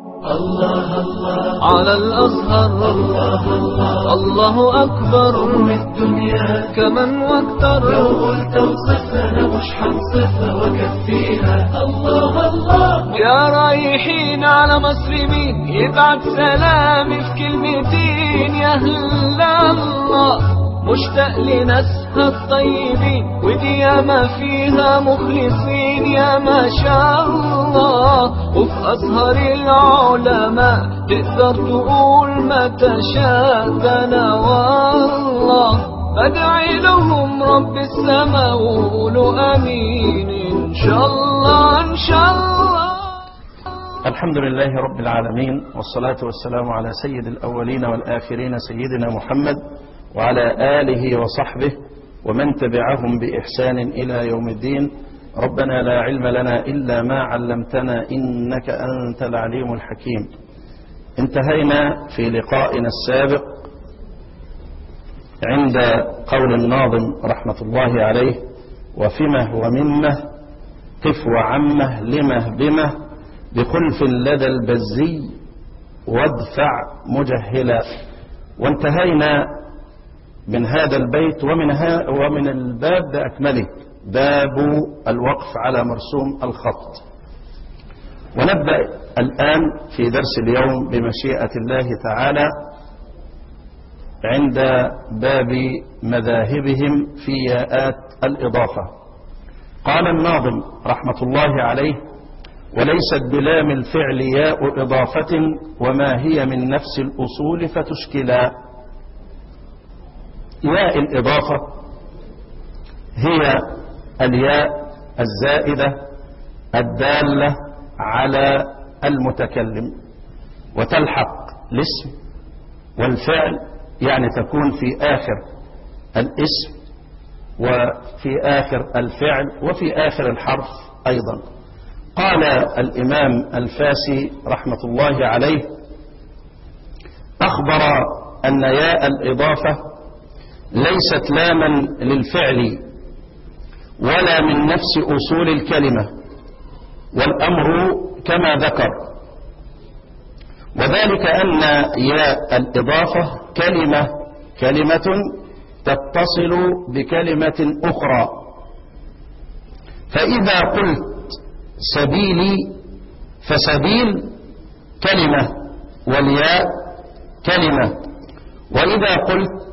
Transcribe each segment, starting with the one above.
الله الله على الأزهر الله الله الله أكبر أم الدنيا كمن واكتر لو قلت وصفنا مش حنصفها وكفيها الله الله يا رايحين على مصر مين يبعت سلامي في كلمتين يا أهل الله مشتاق لناسها الطيبين ودي ياما فيها مخلصين يا ما شاء الله وفي أزهر العلماء تقدر تقول ما تشاء ده أنا والله بدعي لهم رب السماء وقولوا أمين إن شاء الله إن شاء الله الحمد لله رب العالمين والصلاة والسلام على سيد الأولين والآخرين سيدنا محمد وعلى آله وصحبه ومن تبعهم بإحسان إلى يوم الدين ربنا لا علم لنا إلا ما علمتنا إنك أنت العليم الحكيم انتهينا في لقائنا السابق عند قول الناظم رحمة الله عليه وفمه وممه قف وعمه لمه بمه بخلف لدى البزي وادفع مجهلا وانتهينا من هذا البيت ومن, ها ومن الباب بأكمله باب الوقف على مرسوم الخط ونبدأ الآن في درس اليوم بمشيئة الله تعالى عند باب مذاهبهم في ياءات الإضافة قال الناظم رحمة الله عليه وليست بلام الفعل ياء إضافة وما هي من نفس الأصول فتشكلا ياء الإضافة هي الياء الزائدة الدالة على المتكلم وتلحق الاسم والفعل يعني تكون في آخر الاسم وفي آخر الفعل وفي آخر الحرف أيضا قال الإمام الفاسي رحمة الله عليه أخبر أن ياء الإضافة ليست لاما للفعل ولا من نفس أصول الكلمة والأمر كما ذكر وذلك أن ياء الإضافة كلمة كلمة تتصل بكلمة أخرى فإذا قلت سبيلي فسبيل كلمة والياء كلمة وإذا قلت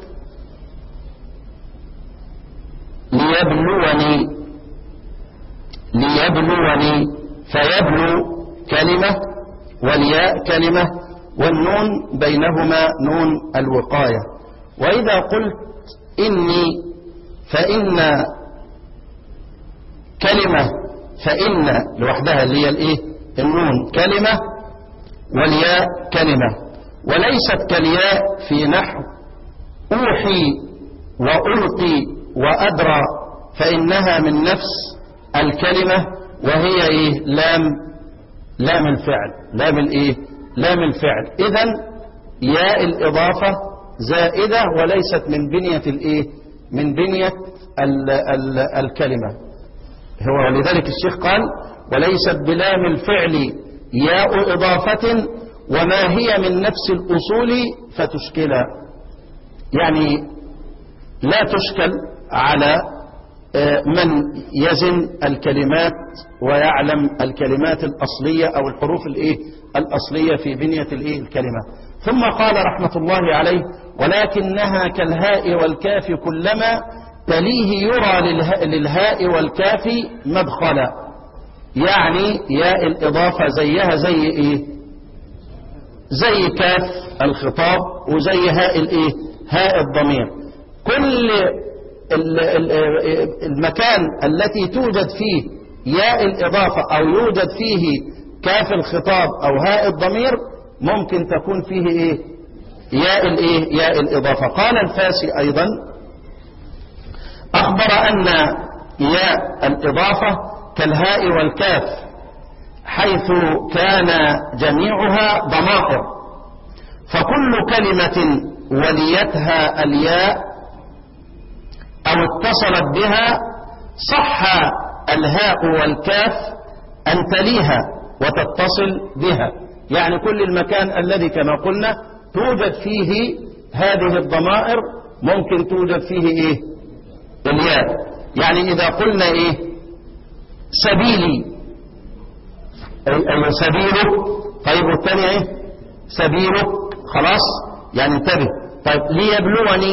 ليبلوني ليبلوني فيبلو كلمة والياء كلمة والنون بينهما نون الوقاية وإذا قلت إني فإن كلمة فإن لوحدها اللي هي الإيه النون كلمة والياء كلمة وليست كالياء في نحو أوحي وألقي وأدرى فإنها من نفس الكلمة وهي إيه لام لام الفعل لام الإيه لام الفعل إذا ياء الإضافة زائدة وليست من بنية الإيه من بنية ال ال الكلمة هو لذلك الشيخ قال وليست بلام الفعل ياء إضافة وما هي من نفس الأصول فتشكلا يعني لا تشكل على من يزن الكلمات ويعلم الكلمات الأصلية أو الحروف الإيه الأصلية في بنية الإيه الكلمة ثم قال رحمة الله عليه ولكنها كالهاء والكاف كلما تليه يرى للهاء, للهاء والكاف مدخلا يعني ياء الإضافة زيها زي إيه زي كاف الخطاب وزي هاء الإيه هاء الضمير كل المكان التي توجد فيه ياء الإضافة أو يوجد فيه كاف الخطاب أو هاء الضمير ممكن تكون فيه إيه ياء الإيه ياء الإضافة قال الفاسي أيضا أخبر أن ياء الإضافة كالهاء والكاف حيث كان جميعها ضمائر فكل كلمة وليتها الياء أو اتصلت بها صح الهاء والكاف أن تليها وتتصل بها يعني كل المكان الذي كما قلنا توجد فيه هذه الضمائر ممكن توجد فيه ايه الياء يعني اذا قلنا ايه سبيلي اي أي سبيله طيب والثانية ايه سبيله خلاص يعني انتبه طيب ليبلوني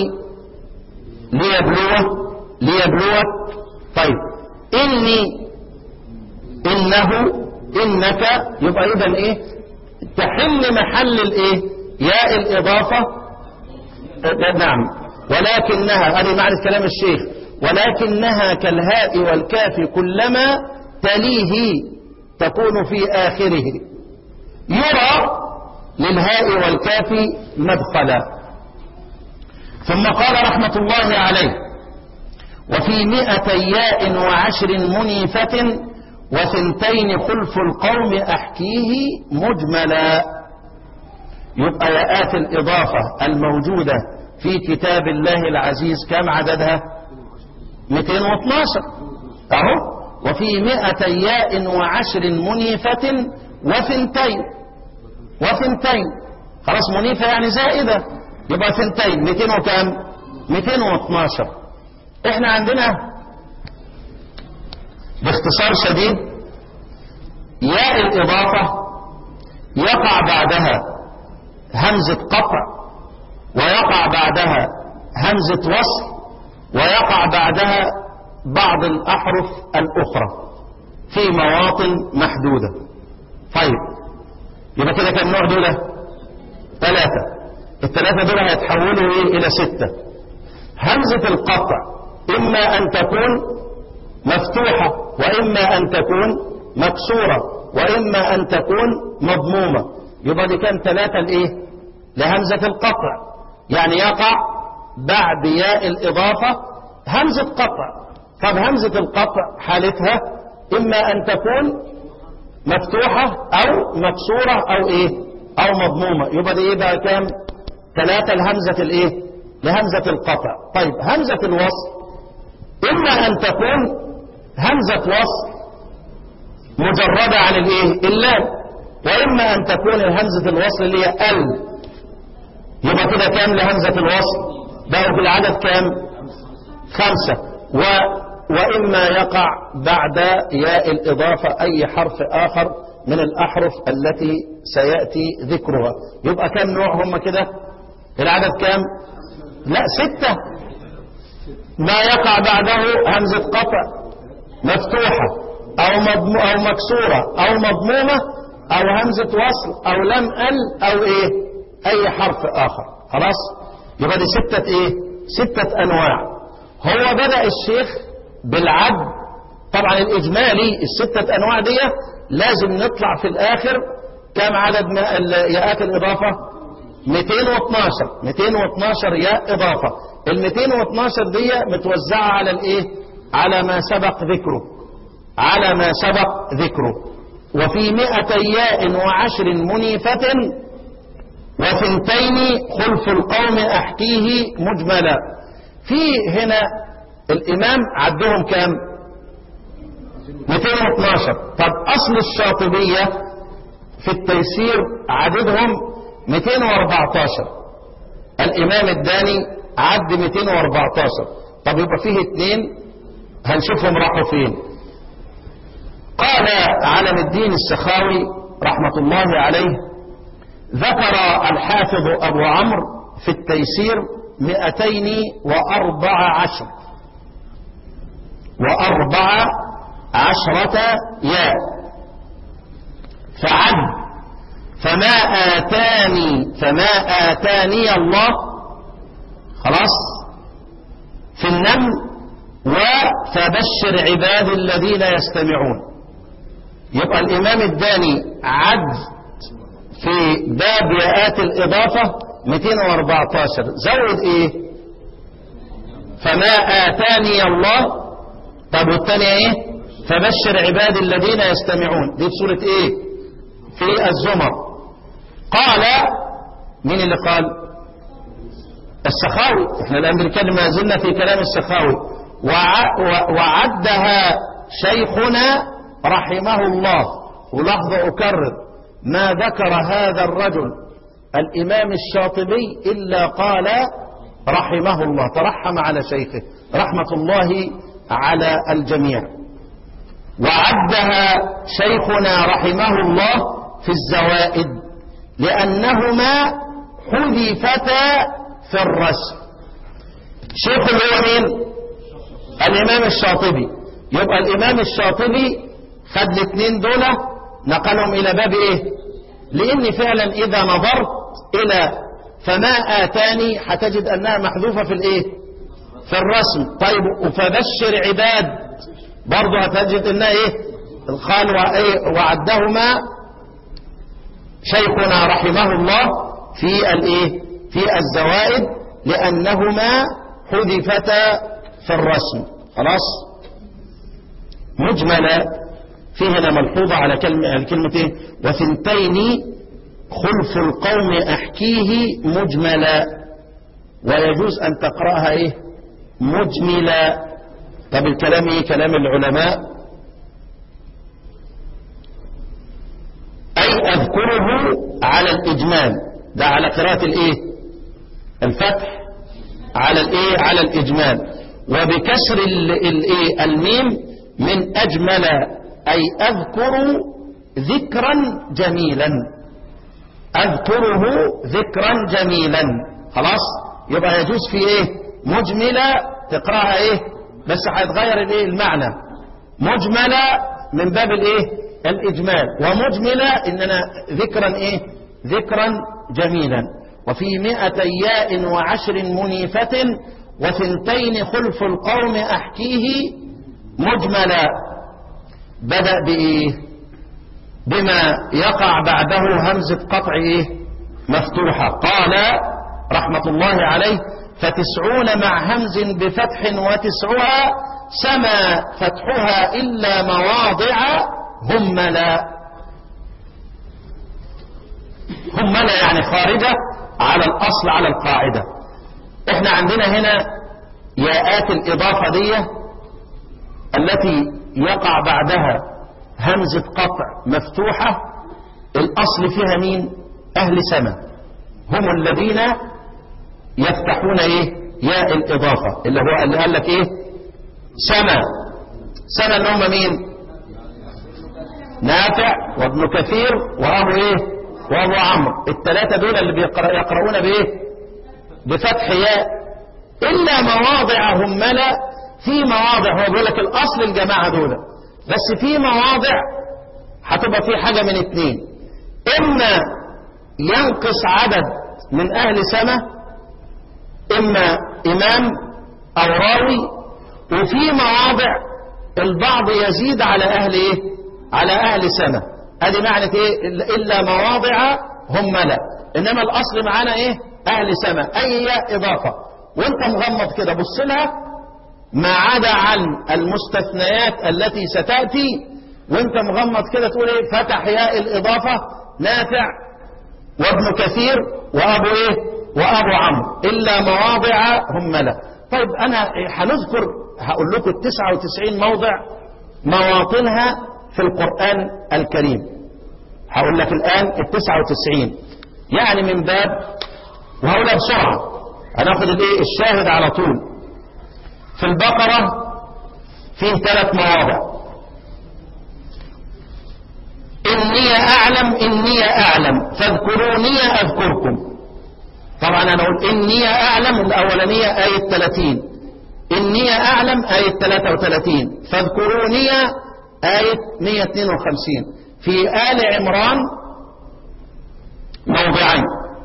ليبلوه ليبلوك طيب إني إنه إنك يبقى إذا إيه تحل محل الإيه ياء الإضافة آه، نعم ولكنها هذه معنى كلام الشيخ ولكنها كالهاء والكاف كلما تليه تكون في آخره يرى للهاء والكاف مدخلا ثم قال رحمة الله عليه وفي مئة ياء وعشر منيفة وثنتين خلف القوم أحكيه مجملا يبقى ياءات الإضافة الموجودة في كتاب الله العزيز كم عددها 212 أهو وفي مئة ياء وعشر منيفة وثنتين وثنتين خلاص منيفة يعني زائدة يبقى ثنتين 200 وكام 212 احنا عندنا باختصار شديد ياء الإضافة يقع بعدها همزة قطع ويقع بعدها همزة وصل ويقع بعدها بعض الأحرف الأخرى في مواطن محدودة طيب يبقى كده كم نوع دول ثلاثة الثلاثة دول هيتحولوا إيه إلى ستة همزة القطع إما أن تكون مفتوحة وإما أن تكون مكسورة وإما أن تكون مضمومة يبقى دي كام ثلاثة الإيه لهمزة القطع يعني يقع بعد ياء الإضافة همزة قطع طب همزة القطع حالتها إما أن تكون مفتوحة أو مكسورة أو إيه أو مضمومة يبقى دي إيه بقى كام ثلاثة لهمزة الإيه لهمزة القطع طيب همزة الوصل إما أن تكون همزة وصل مجردة عن الإيه اللام وإما أن تكون همزة الوصل اللي هي ال يبقى كده كام لهمزة الوصل بقوا في العدد كام خمسة و وإما يقع بعد ياء الإضافة أي حرف آخر من الأحرف التي سيأتي ذكرها يبقى كم نوع هم كده العدد كام لا ستة ما يقع بعده همزة قطع مفتوحة أو, مضم... أو مكسورة أو مضمومة أو همزة وصل أو لم أل أو إيه أي حرف آخر خلاص يبقى دي ستة إيه ستة أنواع هو بدأ الشيخ بالعد طبعا الإجمالي الستة أنواع دي لازم نطلع في الآخر كم عدد ما ال- ياءات الإضافة 212 212 ياء إضافة ال 212 دي متوزعة على الإيه على ما سبق ذكره على ما سبق ذكره وفي مئة ياء وعشر منيفة وثنتين خلف القوم أحكيه مجملا في هنا الإمام عدهم كام 212 طب أصل الشاطبية في التيسير عددهم 214 الإمام الداني عد 214 طب يبقى فيه اثنين هنشوفهم راحوا فين قال علم الدين السخاوي رحمة الله عليه ذكر الحافظ أبو عمرو في التيسير مئتين وأربع عشر وأربع عشرة ياء فعد فما آتاني فما آتاني الله خلاص في النمل وفبشر عباد الذين يستمعون يبقى الإمام الداني عد في باب ياءات الإضافة 214 زود إيه فما آتاني الله طب والثانية إيه فبشر عباد الذين يستمعون دي في سورة إيه في الزمر قال مين اللي قال السخاوي احنا الآن بنتكلم ما زلنا في كلام السخاوي وع- و- وعدها شيخنا رحمه الله ولحظة أكرر ما ذكر هذا الرجل الإمام الشاطبي إلا قال رحمه الله ترحم على شيخه رحمة الله على الجميع وعدها شيخنا رحمه الله في الزوائد لأنهما حذفتا في الرسم شيخ اللي هو مين الإمام الشاطبي يبقى الإمام الشاطبي خد الاثنين دول نقلهم إلى باب إيه لأن فعلا إذا نظرت إلى فما آتاني هتجد أنها محذوفة في الإيه في الرسم طيب فبشر عباد برضه هتجد أنها إيه قال وعدهما شيخنا رحمه الله في الإيه في الزوائد لأنهما حذفتا في الرسم خلاص مجملة في هنا ملحوظة على كلمة, كلمة إيه؟ وثنتين خلف القوم أحكيه مجملا ويجوز أن تقرأها إيه مجملا طب الكلام إيه كلام العلماء أي أذكره على الإجمال ده على قراءة الإيه الفتح على الإيه على الإجمال وبكسر الإيه الميم من أجمل أي أذكر ذكرا جميلا أذكره ذكرا جميلا خلاص يبقى يجوز في إيه مجملة تقرأها إيه بس هيتغير الإيه المعنى مجملة من باب الإيه الإجمال ومجملة إننا ذكرا إيه ذكرا جميلا وفي مئة ياء وعشر منيفة وثنتين خلف القوم أحكيه مجملا بدأ بإيه بما يقع بعده همزة قطع إيه مفتوحة قال رحمة الله عليه فتسعون مع همز بفتح وتسعها سما فتحها إلا مواضع هملا هملا يعني خارجة على الأصل على القاعدة احنا عندنا هنا ياءات الإضافة دي التي يقع بعدها همزة قطع مفتوحة الأصل فيها مين أهل سما هم الذين يفتحون إيه ياء الإضافة اللي هو اللي قال لك إيه سما سما اللي هم مين نافع وابن كثير وأبو إيه وأبو عمرو الثلاثة دول اللي بيقرأ يقرؤون بإيه بفتح ياء إلا مواضع هملة في مواضع هو بيقول لك الأصل الجماعة دول بس في مواضع هتبقى في حاجة من اتنين إما ينقص عدد من أهل سمة إما إمام أو راوي وفي مواضع البعض يزيد على أهل إيه على أهل سمة هذه معنى إيه إلا مواضع هم لا إنما الأصل معانا إيه أهل سمة أي إضافة وانت مغمض كده بص لها ما عدا عن المستثنيات التي ستأتي وانت مغمض كده تقول ايه فتح ياء الإضافة نافع وابن كثير وأبو ايه وأبو عمرو إلا مواضع هم لا طيب أنا هنذكر هقول لكم التسعة وتسعين موضع مواطنها في القرآن الكريم هقول لك الآن التسعة وتسعين يعني من باب وهقولها بسرعة هناخد الايه الشاهد على طول في البقرة فيه ثلاث مواضع إني أعلم إني أعلم فاذكروني أذكركم طبعا أنا أقول إني أعلم الأولانية آية 30 إني أعلم آية 33 فاذكروني آية 152 في آل عمران موضعين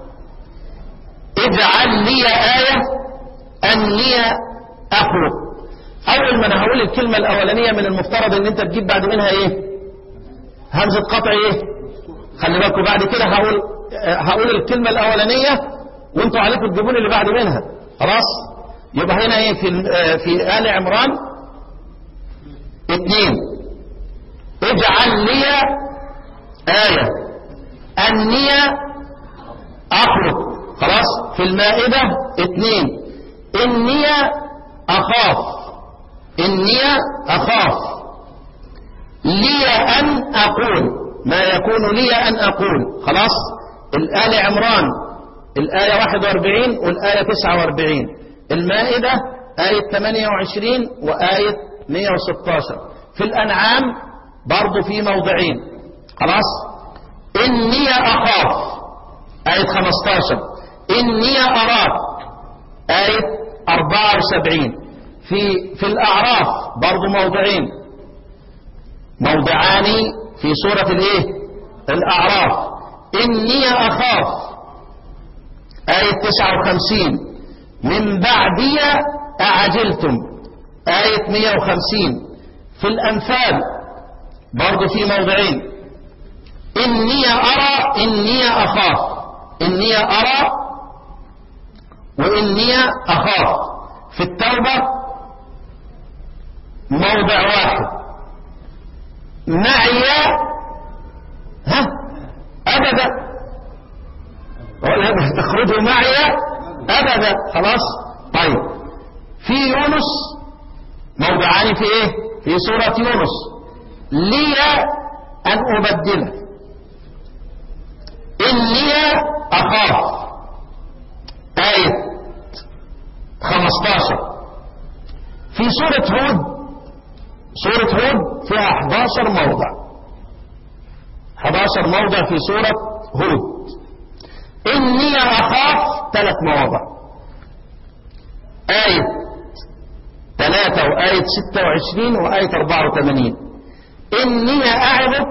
اجعل لي آية أني أخلق أول ما أنا هقول الكلمة الأولانية من المفترض إن أنت تجيب بعد منها إيه همزة قطع إيه خلي بالكم بعد كده هقول هقول الكلمة الأولانية وأنتوا عليكم تجيبون اللي بعد منها خلاص يبقى هنا إيه في في آل عمران اثنين اجعل لي آية أني أخلق خلاص في المائدة اثنين إني أخاف إني أخاف لي أن أقول ما يكون لي أن أقول خلاص الآل عمران الآية 41 والآية 49 المائدة آية 28 وآية 116 في الأنعام برضو في موضعين خلاص إني أخاف آية 15 إني أراك آية 74 في في الأعراف برضو موضعين موضعان في سورة الإيه الأعراف إني أخاف آية 59 من بعدي أعجلتم آية 150 في الأنفال برضو في موضعين إني أرى إني أخاف إني أرى وإني أخاف في التوبة موضع واحد معي ها أبدا تخرجوا معي أبدا خلاص طيب في يونس موضعان في إيه في سورة يونس لي أن أبدله إني أخاف آية 15 في سورة هود سورة هود فيها 11 موضع 11 موضع في سورة هود إني أخاف ثلاث مواضع آية 3 وآية 26 وآية 84 إني أعظك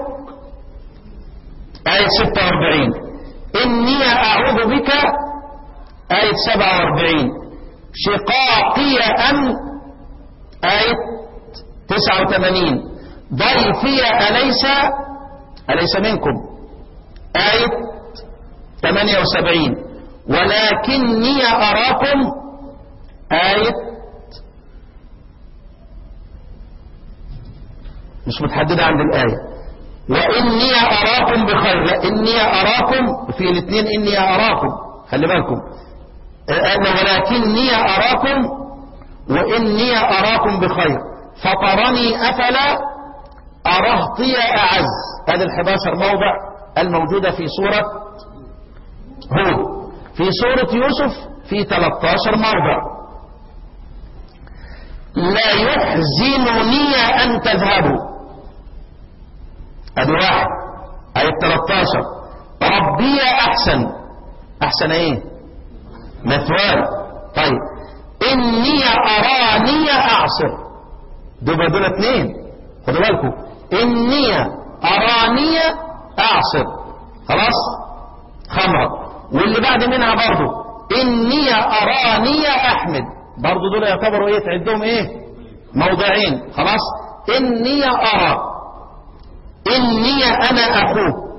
آية 46 إني أعوذ بك آية 47 شقاقي أن آية 89 ضيفي أليس أليس منكم آية 78 ولكني أراكم آية مش متحددة عند الآية وإني أراكم بخير لا إني أراكم في الاثنين إني أراكم خلي بالكم أنا ولكني أراكم وإني أراكم بخير فطرني أفلا أرهطي أعز هذه الحداشر موضع الموجودة في سورة هود في سورة يوسف في 13 موضع لا يحزنني أن تذهبوا ادي واحد آية 13 ربي أحسن أحسن إيه مثوال طيب إني أراني أعصر دول دول اثنين خدوا بالكم إني أراني أعصر خلاص خمرة واللي بعد منها برضو إني أراني أحمد برضو دول يعتبروا إيه تعدهم إيه موضعين خلاص إني أرى إني أنا أخوك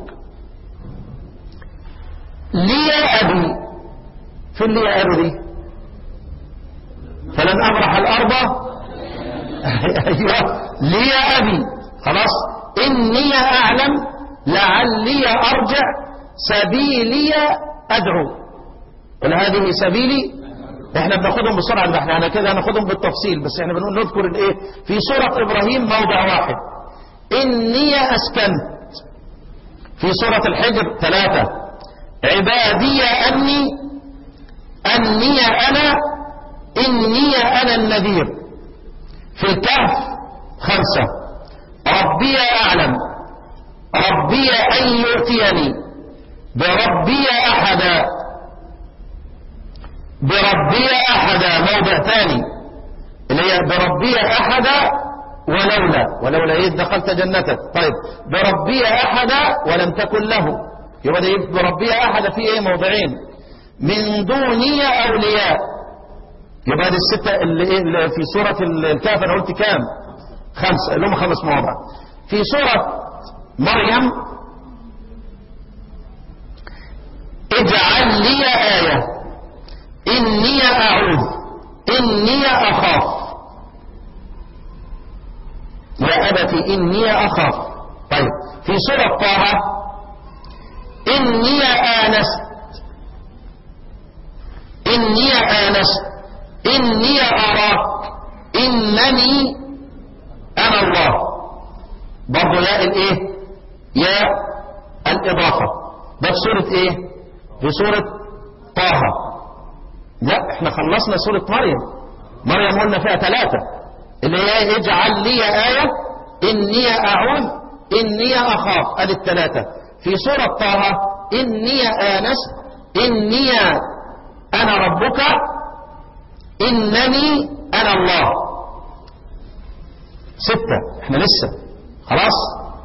لي أبي في اللي أبي دي فلن أبرح الأرض أيوة لي أبي خلاص إني أعلم لعلي أرجع سبيلي أدعو قل هذه سبيلي احنا بناخدهم بسرعة ده احنا كده هناخدهم بالتفصيل بس احنا بنقول نذكر الايه في سورة ابراهيم موضع واحد إني أسكنت في سورة الحجر ثلاثة عبادي أني أني أنا إني أنا النذير في الكهف خمسة ربي أعلم ربي أن يؤتيني بربي أحدا بربي أحدا موضع ثاني اللي هي بربي أحدا ولولا ولولا إذ دخلت جنتك طيب بربي أحدا ولم تكن له يبقى ده بربي أحدا في إيه موضعين من دوني أولياء يبقى دي الستة اللي, إيه اللي في سورة الكهف أنا قلت كام خمسة اللي هم خمس مواضع في سورة مريم اجعل لي آية إني أعوذ إني أخاف يا أبت إني أخاف طيب في سورة طه إني آنست إني آنست إني أراك إنني أنا الله برضو ياء الإيه يا الإضافة ده في سورة إيه في سورة طه لا احنا خلصنا سورة مريم مريم قلنا فيها ثلاثة اللي هي اجعل لي آية إني أعوذ إني أخاف ادي الثلاثة في سورة طه إني آنست إني أنا ربك إنني أنا الله ستة احنا لسه خلاص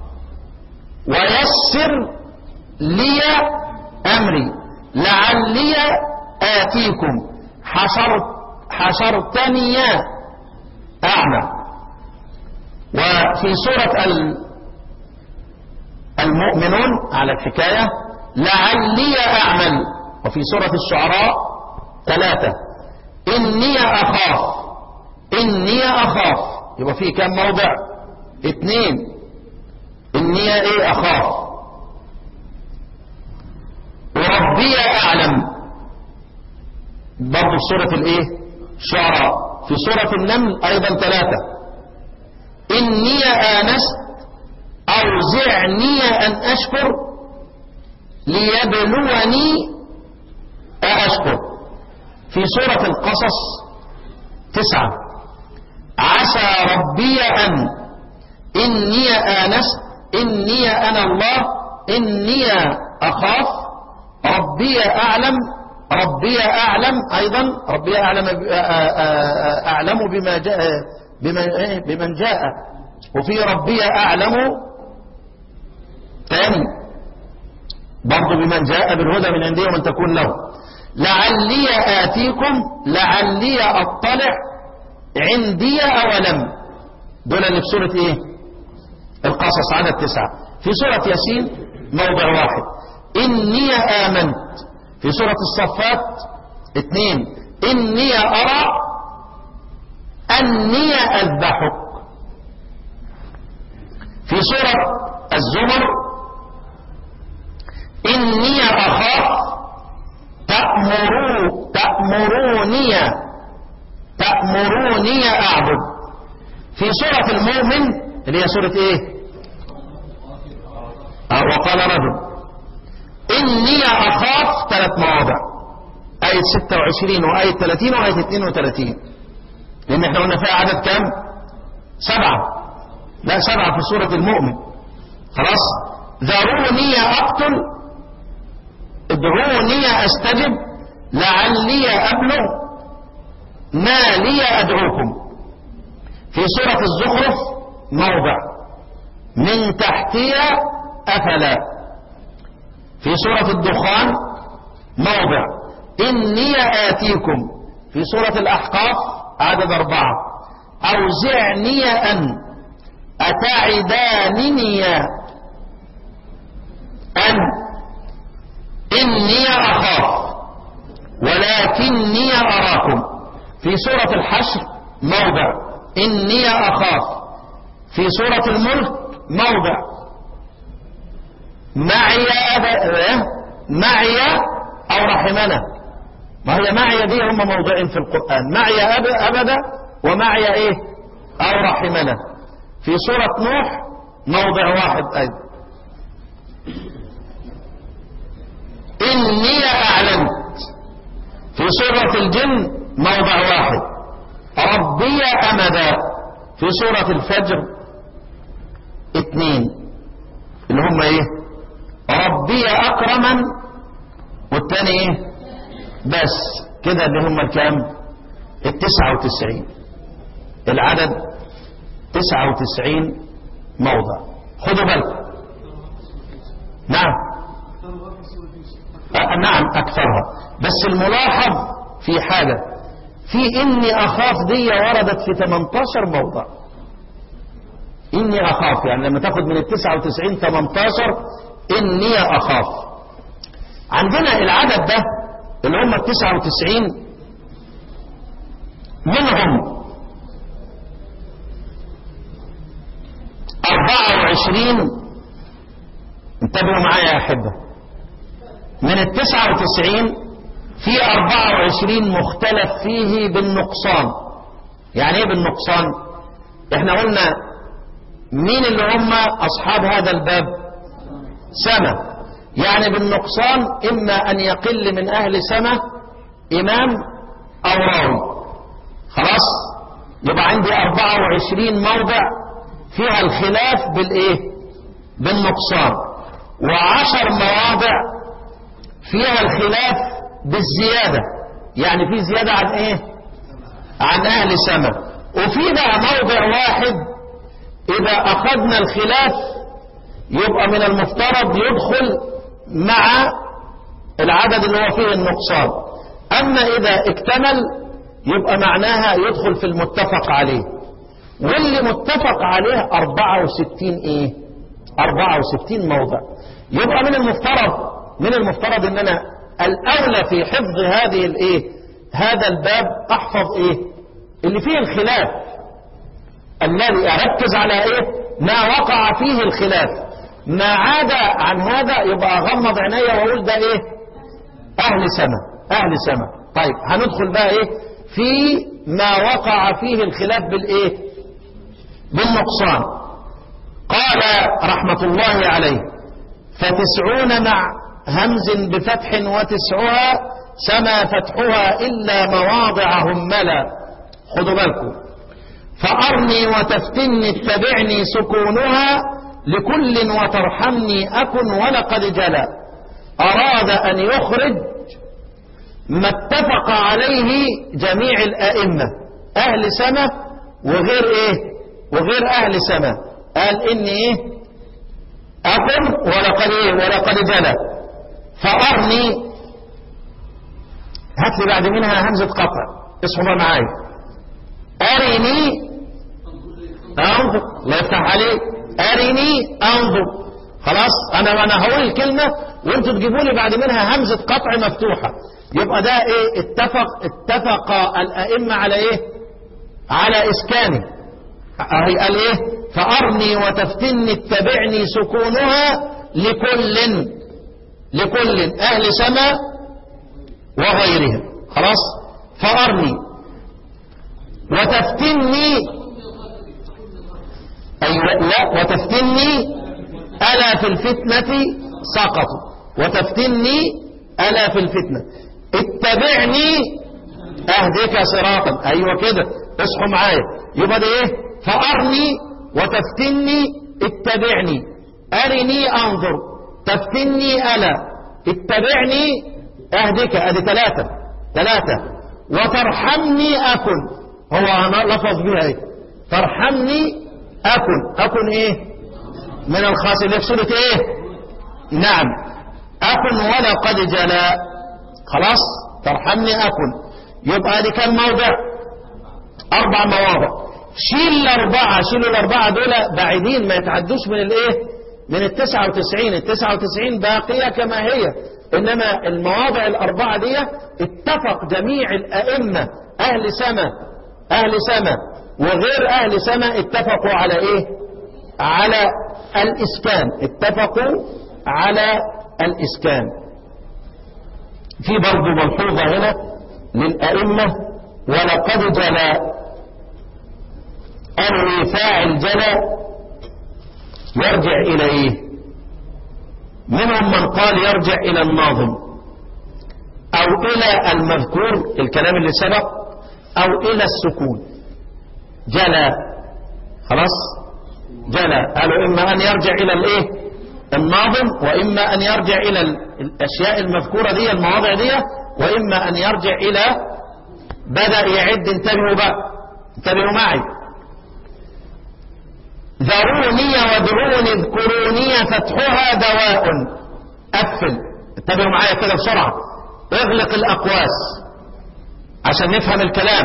ويسر لي أمري لعلي آتيكم حشرت حشرتني أعمى وفي سورة المؤمنون على الحكاية لعلي أعمل وفي سورة الشعراء ثلاثة إني أخاف إني أخاف يبقى في كم موضع اثنين إني إيه أخاف وربي أعلم برضه في سورة الإيه الشعراء في سورة النمل أيضا ثلاثة إني آنست أوزعني أن أشكر ليبلوني أشكر في سورة القصص تسعة عسى ربي أن إني آنست إني أنا الله إني أخاف ربي أعلم ربي أعلم أيضا ربي أعلم أعلم بما جاء بمن, بمن جاء وفي ربي أعلم تاني برضو بمن جاء بالهدى من عندي ومن تكون له لعلي آتيكم لعلي أطلع عندي أولم دول اللي في سورة إيه القصص عدد تسعة في سورة ياسين موضع واحد إني آمنت في سورة الصفات اثنين إني أرى أني أذبحك في سورة الزمر إني أخاف تأمرو تأمروني تأمروني أعبد في سورة المؤمن اللي هي سورة إيه أه وقال رجل إني أخاف ثلاث مواضع آية 26 وآية 30 وآية 32 لأن احنا قلنا فيها عدد كام سبعة لا سبعة في سورة المؤمن خلاص ذروني أقتل ادعوني أستجب لعلي أبلغ ما لي أدعوكم في سورة الزخرف موضع من تحتي أفلا في سورة الدخان موضع إني آتيكم في سورة الأحقاف عدد أربعة أوزعني أن أتعدانني أن إني أخاف ولكني أراكم في سورة الحشر موضع إني أخاف في سورة الملك موضع معي أب... معي أو رحمنا ما هي معي دي هم موضعين في القرآن معي أب... أبدا ومعي إيه أو رحمنا في سورة نوح موضع واحد أيضا إني أعلمت في سورة الجن موضع واحد ربي أمدا في سورة الفجر اثنين اللي هم ايه ربي أكرما والتاني ايه بس كده اللي هم الكام التسعة وتسعين العدد تسعة وتسعين موضع خدوا بالكم نعم آه نعم أكثرها بس الملاحظ في حاجة في إني أخاف دي وردت في 18 موضع إني أخاف يعني لما تاخد من التسعة وتسعين 18 إني أخاف عندنا العدد ده اللي هم التسعة وتسعين منهم أربعة وعشرين انتبهوا معايا يا أحبة من التسعة وتسعين في أربعة وعشرين مختلف فيه بالنقصان يعني ايه بالنقصان احنا قلنا مين اللي هم أصحاب هذا الباب سنة يعني بالنقصان إما أن يقل من أهل سمة إمام أو راوي خلاص يبقى عندي 24 موضع فيها الخلاف بالإيه بالنقصان وعشر مواضع فيها الخلاف بالزيادة يعني في زيادة عن إيه عن أهل سمة وفي بقى موضع واحد إذا أخذنا الخلاف يبقى من المفترض يدخل مع العدد اللي هو فيه النقصان أما إذا اكتمل يبقى معناها يدخل في المتفق عليه واللي متفق عليه 64 إيه 64 موضع يبقى من المفترض من المفترض ان انا الاولى في حفظ هذه الايه هذا الباب احفظ ايه اللي فيه الخلاف الذي اركز على ايه ما وقع فيه الخلاف ما عاد عن هذا يبقى اغمض عينيا واقول ده ايه اهل سما اهل سما طيب هندخل بقى ايه في ما وقع فيه الخلاف بالايه بالنقصان قال رحمة الله عليه فتسعون مع همز بفتح وتسعها سما فتحها إلا مواضع هملا خدوا بالكم فأرني وتفتني اتبعني سكونها لكل وترحمني أكن ولقد جلا أراد أن يخرج ما اتفق عليه جميع الأئمة أهل سمة وغير إيه وغير أهل سمة قال إني إيه أكن ولقد إيه ولقد جلا فأرني هات لي بعد منها همزة قطع اصحوا بقى معايا أرني أنظر الله يفتح عليك أرني أنظر خلاص أنا أنا هقول الكلمة وأنتوا تجيبوا لي بعد منها همزة قطع مفتوحة يبقى ده إيه اتفق اتفق الأئمة على إيه على إسكانه أهي قال إيه فأرني وتفتني اتبعني سكونها لكل لكل أهل سماء وغيرهم خلاص فأرني وتفتني أيوة لا وتفتني ألا في الفتنة سقطوا وتفتني ألا في الفتنة اتبعني أهدك صراطا أيوة كده اصحوا معايا يبقى ده ايه فأرني وتفتني اتبعني أرني أنظر تفتني ألا اتبعني أهدك أدي ثلاثة ثلاثة وترحمني أكن هو أنا لفظ بها ايه ترحمني أكن أكن إيه من الخاسرين في سورة إيه نعم أكن ولا قد جلا خلاص ترحمني أكن يبقى دي كم موضع أربع مواضع شيل الأربعة شيلوا الأربعة دول بعيدين ما يتعدوش من الإيه من التسعة وتسعين التسعة وتسعين باقية كما هي إنما المواضع الأربعة دي اتفق جميع الأئمة أهل سما أهل سما وغير أهل سما اتفقوا على إيه على الإسكان اتفقوا على الإسكان في برضو ملحوظة هنا للأئمة ولقد جلا أني فاعل جلا يرجع إلى إيه منهم من قال يرجع إلى الناظم أو إلى المذكور الكلام اللي سبق أو إلى السكون جلا خلاص جلا قالوا إما أن يرجع إلى الإيه الناظم وإما أن يرجع إلى الأشياء المذكورة دي المواضع دي وإما أن يرجع إلى بدأ يعد انتبهوا بقى انتبهوا معي ذروني وادعوني اذكروني فتحها دواء قفل انتبهوا معايا كده بسرعة اغلق الأقواس عشان نفهم الكلام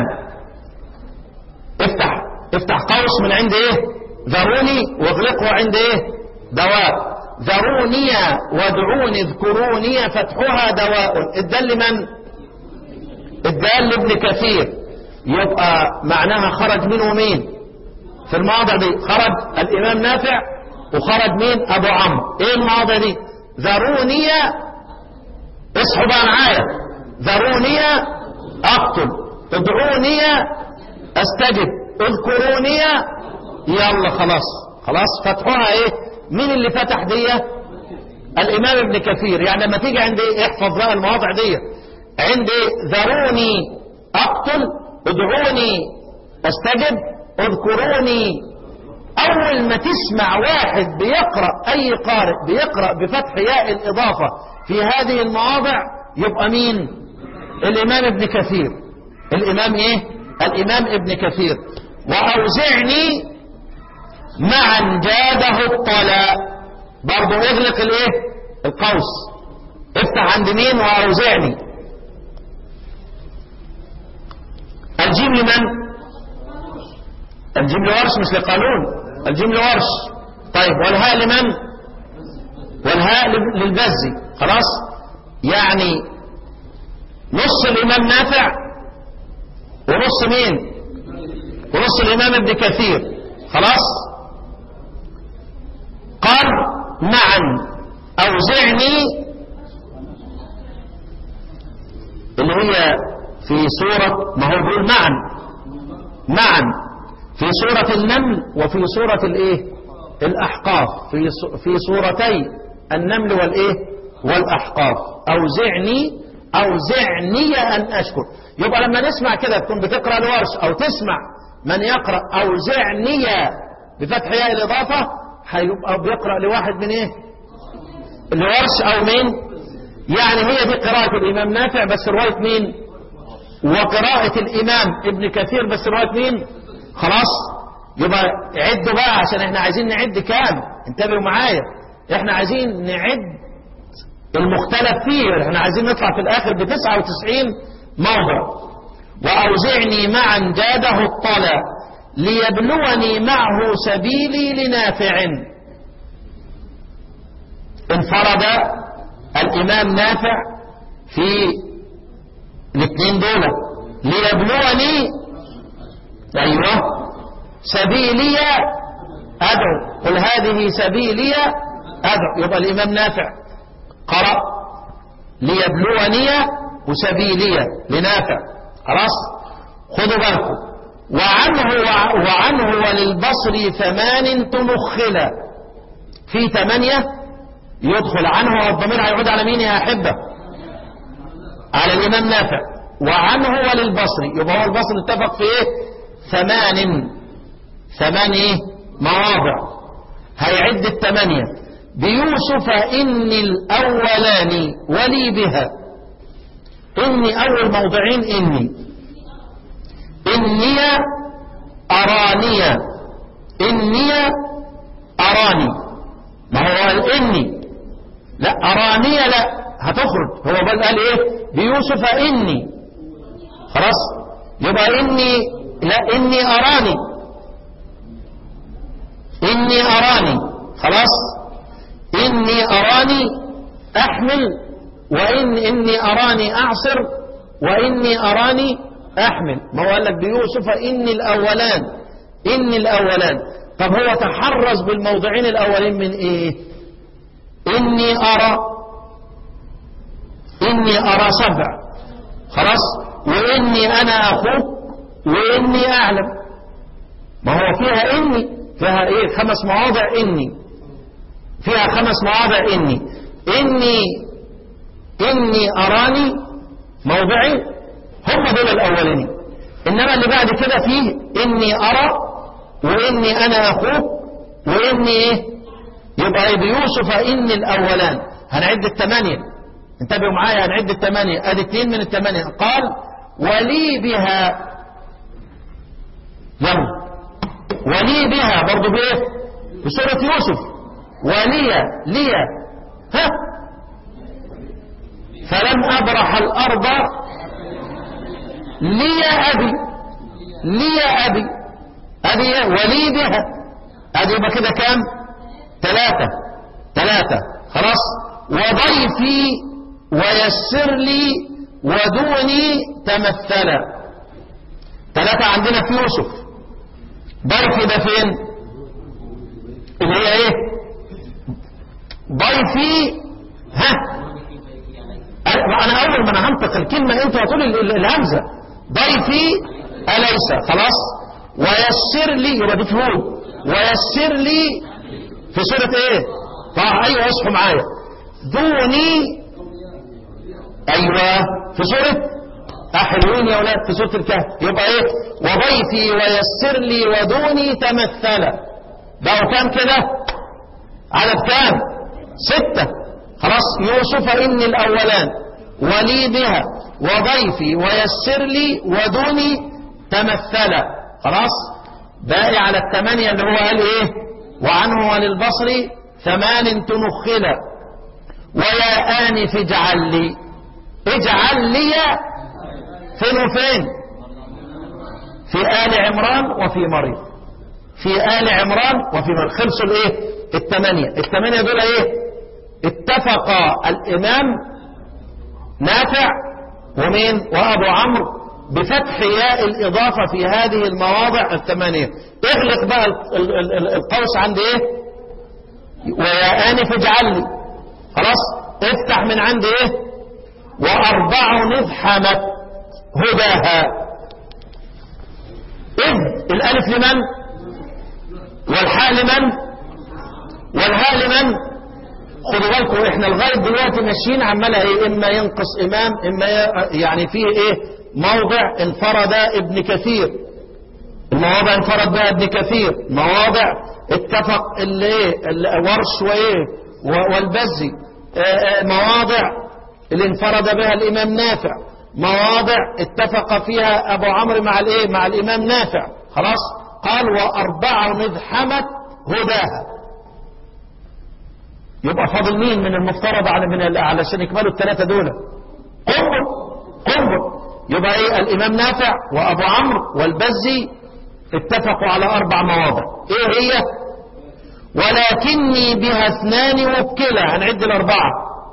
افتح افتح قوس من عند ايه ذروني واغلقه عند ايه دواء ذروني وادعوني اذكروني فتحها دواء الدل لمن الدال لابن كثير يبقى معناها خرج منه مين في المواضع دي خرج الامام نافع وخرج مين ابو عمرو ايه المواضع دي ذروني اصحوا بقى معايا ذروني اقتل ادعوني استجب اذكروني يلا خلاص خلاص فتحوها ايه مين اللي فتح دي الإمام ابن كثير يعني لما تيجي عند إيه؟ احفظ بقى المواضع دي عند إيه؟ ذروني أقتل ادعوني استجب اذكروني أول ما تسمع واحد بيقرأ أي قارئ بيقرأ بفتح ياء الإضافة في هذه المواضع يبقى مين الإمام ابن كثير الإمام إيه الإمام ابن كثير وأوزعني معا جاده الطلاء برضو اغلق الايه القوس افتح عند مين واوزعني الجيم لمن الجيم لورش مش لقانون الجيم لورش طيب والهاء لمن والهاء للبزي خلاص يعني نص الامام نافع ونص مين ونص الامام ابن كثير خلاص قال معا أوزعني اللي هي في سورة ما هو بيقول معا معا في سورة النمل وفي سورة الايه الأحقاف في في سورتي النمل والايه والأحقاف أوزعني أوزعني أن أشكر يبقى لما نسمع كده تكون بتقرأ الورش أو تسمع من يقرأ أوزعني بفتح ياء الإضافة هيبقى بيقرأ لواحد من ايه الورش او مين يعني هي دي قراءة الامام نافع بس رواية مين وقراءة الامام ابن كثير بس رواية مين خلاص يبقى عدوا بقى عشان احنا عايزين نعد كام انتبهوا معايا احنا عايزين نعد المختلف فيه احنا عايزين نطلع في الاخر ب 99 موضع واوزعني معا جاده الطلا ليبلوني معه سبيلي لنافع انفرد الإمام نافع في الاثنين دول ليبلوني أيوة سبيلي أدعو قل هذه سبيلي أدعو يبقى الإمام نافع قرأ ليبلوني وسبيلي لنافع خلاص خذوا بالكم وعنه وعنه وللبصر ثمان تمخلا في ثمانية يدخل عنه والضمير هيعود على مين يا أحبة على الإمام نافع وعنه وللبصر يبقى هو البصر اتفق في ايه ثمان ثمان ايه مواضع هيعد الثمانية بيوسف إني الأولان ولي بها إني أول موضعين إني إني أراني إني أراني ما هو قال إني لا أراني لا هتخرج هو بل قال إيه بيوسف إني خلاص يبقى إني لا إني أراني إني أراني خلاص إني أراني أحمل وإن إني أراني أعصر وإني أراني أحمل ما هو قال لك بيوسف إني الأولان إني الأولان طب هو تحرز بالموضعين الأولين من إيه إني أرى إني أرى سبع خلاص وإني أنا أخوك وإني أعلم ما هو فيها إني فيها إيه خمس مواضع إني فيها خمس مواضع إني إني إني أراني موضعي هم دول الأولين إنما اللي بعد كده فيه إني أرى وإني أنا أخوك وإني إيه يبقى إيه بيوسف إني الأولان هنعد الثمانية انتبهوا معايا هنعد الثمانية ادي اتنين من الثمانية قال ولي بها يلا ولي بها برضو بايه بسورة يوسف ولي لي ها فلم أبرح الأرض لي أبي لي أبي أبي ولي بها أدي يبقى كده كام ثلاثة ثلاثة خلاص وضيفي ويسر لي ودوني تمثلا ثلاثة عندنا في يوسف ضيفي ده فين اللي هي ايه ضيفي ها انا اول ما انا هنطق الكلمة انت هتقول الهمزة ضيفي اليس خلاص ويسر لي يبقى دي فهود ويسر لي في سورة ايه طه ايوه اصحوا معايا دوني ايوه في سورة حلوين يا ولاد في سورة الكهف يبقى ايه وضيفي ويسر لي ودوني تمثل بقوا كام كده عدد كام ستة خلاص يوسف إني الأولان ولي بها وضيفي ويسر لي ودوني تمثل خلاص باقي على الثمانية اللي هو قال ايه وعنه وللبصر ثمان تنخل ويا آنف اجعل لي اجعل لي فين وفين في آل عمران وفي مريم في آل عمران وفي مريم خلصوا الايه الثمانية الثمانية دول ايه اتفق الامام نافع ومين وابو عمرو بفتح ياء الاضافة في هذه المواضع الثمانية اغلق بقى القوس عند ايه ويا آنف اجعل لي خلاص افتح من عند ايه واربع نذحمت هداها إذ الألف لمن والحاء لمن والهاء لمن خدوا بالكم احنا لغاية دلوقتي ماشيين عمالها ايه اما ينقص امام اما يعني فيه ايه موضع انفرد ابن كثير المواضع انفرد بها ابن كثير مواضع اتفق اللي ايه ورش وايه والبزي مواضع اللي انفرد بها الامام نافع مواضع اتفق فيها ابو عمرو مع الايه مع الامام نافع خلاص قال واربع مذحمت هداها يبقى فاضل مين من المفترض على من علشان يكملوا الثلاثه دول قنبل قنبل يبقى ايه الامام نافع وابو عمرو والبزي اتفقوا على اربع مواضع ايه هي ولكني بها اثنان وكلا هنعد الاربعه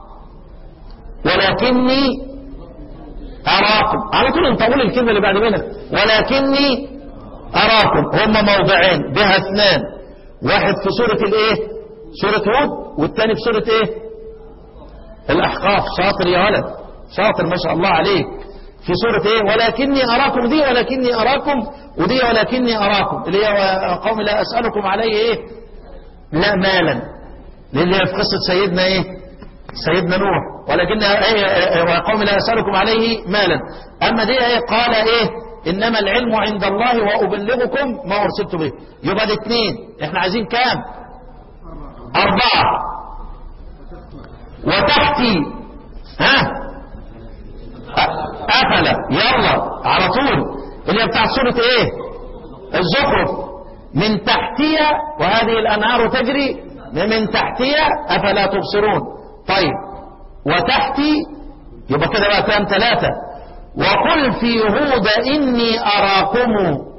ولكني أراكم على طول نطول الكلمة اللي بعد منها ولكني أراكم هم موضعين بها اثنان واحد في سورة الايه سورة هود والتاني في سورة ايه الأحقاف شاطر يا ولد شاطر ما شاء الله عليك في سورة ايه ولكني أراكم دي ولكني أراكم ودي ولكني أراكم اللي هي قوم لا أسألكم عليه ايه لا مالا اللي هي في قصة سيدنا ايه سيدنا نوح ولكن وقوم لا يسألكم عليه مالا أما دي ايه قال ايه إنما العلم عند الله وأبلغكم ما أرسلت به يبقى دي اتنين احنا عايزين كام أربعة وتحتي ها أفلا يلا على طول اللي بتاع سورة ايه الزخرف من تحتية وهذه الأنهار تجري من تحتية أفلا تبصرون طيب وتحتي يبقى كده بقى كام ثلاثة وقل في هود إني أراكم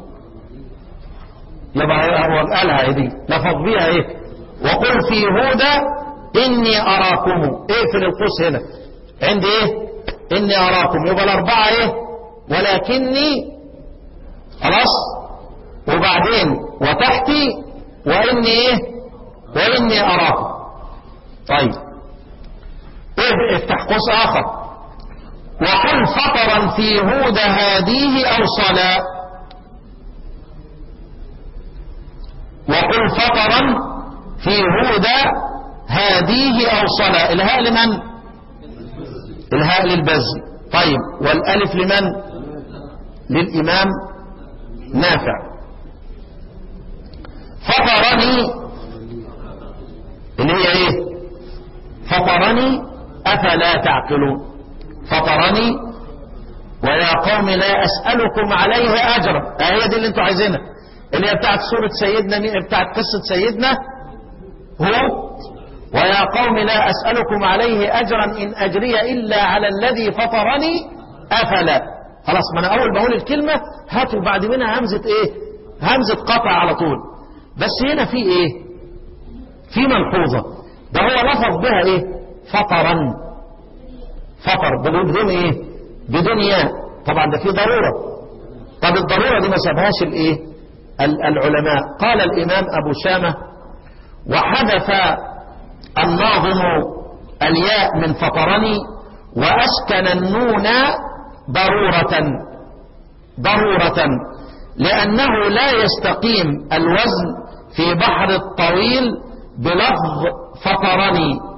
يبقى هو قالها دي لفظ بيها ايه وقل في هود إني أراكم اقفل القوس هنا عندي ايه إني أراكم يبقى الأربعة ايه ولكني خلاص وبعدين وتحتي وإني ايه وإني أراكم طيب إيه افتح قوس آخر وقل فطرا في هود هاديه أو صلاة وقل فطرا في هود هاديه أو صلاة الهاء لمن الهاء للبزي طيب والألف لمن للإمام نافع فطرني اللي هي ايه فطرني أفلا تعقلون فطرني ويا قوم لا أسألكم عليه أجرا هي دي اللي انتوا عايزينها اللي هي بتاعت سورة سيدنا بتاعت قصة سيدنا هو ويا قوم لا أسألكم عليه أجرا إن أجري إلا على الذي فطرني أفلا خلاص ما أنا أول بقول الكلمة هاتوا بعد منها همزة إيه همزة قطع على طول بس هنا في إيه في ملحوظة ده هو لفظ بها إيه فطرا فطر بدون ايه بدون ياء طبعا ده في ضرورة طب الضرورة دي ما سابهاش الايه العلماء قال الامام ابو شامة وحذف الناظم الياء من فطرني واسكن النون ضرورة ضرورة لانه لا يستقيم الوزن في بحر الطويل بلفظ فطرني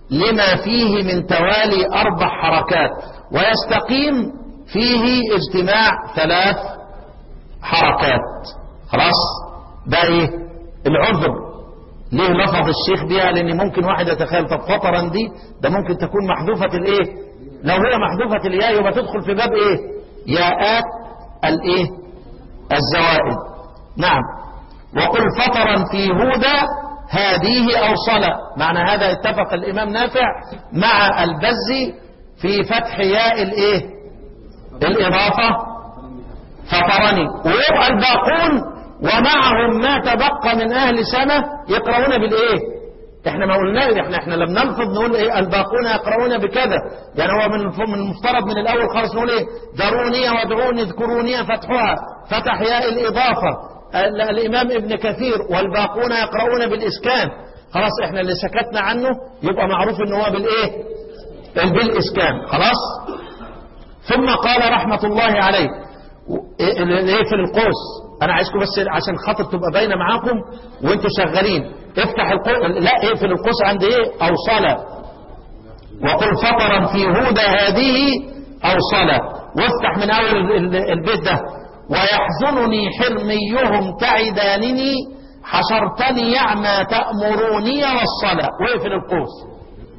لما فيه من توالي أربع حركات ويستقيم فيه اجتماع ثلاث حركات خلاص ده ايه العذر ليه لفظ الشيخ بيها لان ممكن واحد يتخيل طب فطرا دي ده ممكن تكون محذوفة الايه لو هي محذوفة الياء يبقى تدخل في باب ايه ياءات الايه الزوائد نعم وقل فطرا في هدى هذه أو صلى معنى هذا اتفق الإمام نافع مع البزي في فتح ياء الايه الإضافة فطرني ويبقى الباقون ومعهم ما تبقى من أهل سنة يقرؤون بالإيه احنا ما قلنا احنا احنا لم نلفظ نقول ايه الباقون يقرؤون بكذا يعني هو من من المفترض من الاول خالص نقول ايه ذروني وادعوني اذكروني فتحها فتح ياء الاضافه ال- الامام ابن كثير والباقون يقرؤون بالاسكان خلاص احنا اللي سكتنا عنه يبقى معروف ان هو بالايه بالاسكان خلاص ثم قال رحمه الله عليه ايه ايه في القوس انا عايزكم بس عشان خاطر تبقى باينه معاكم وانتوا شغالين افتح القوس لا اقفل القوس عند ايه او صلاه وقل فطرا في هدى هذه او صلاه وافتح من اول ال- ال- البيت ده ويحزنني حرميهم تعدانني حشرتني يعمى تأمروني والصلاة واقفل القوس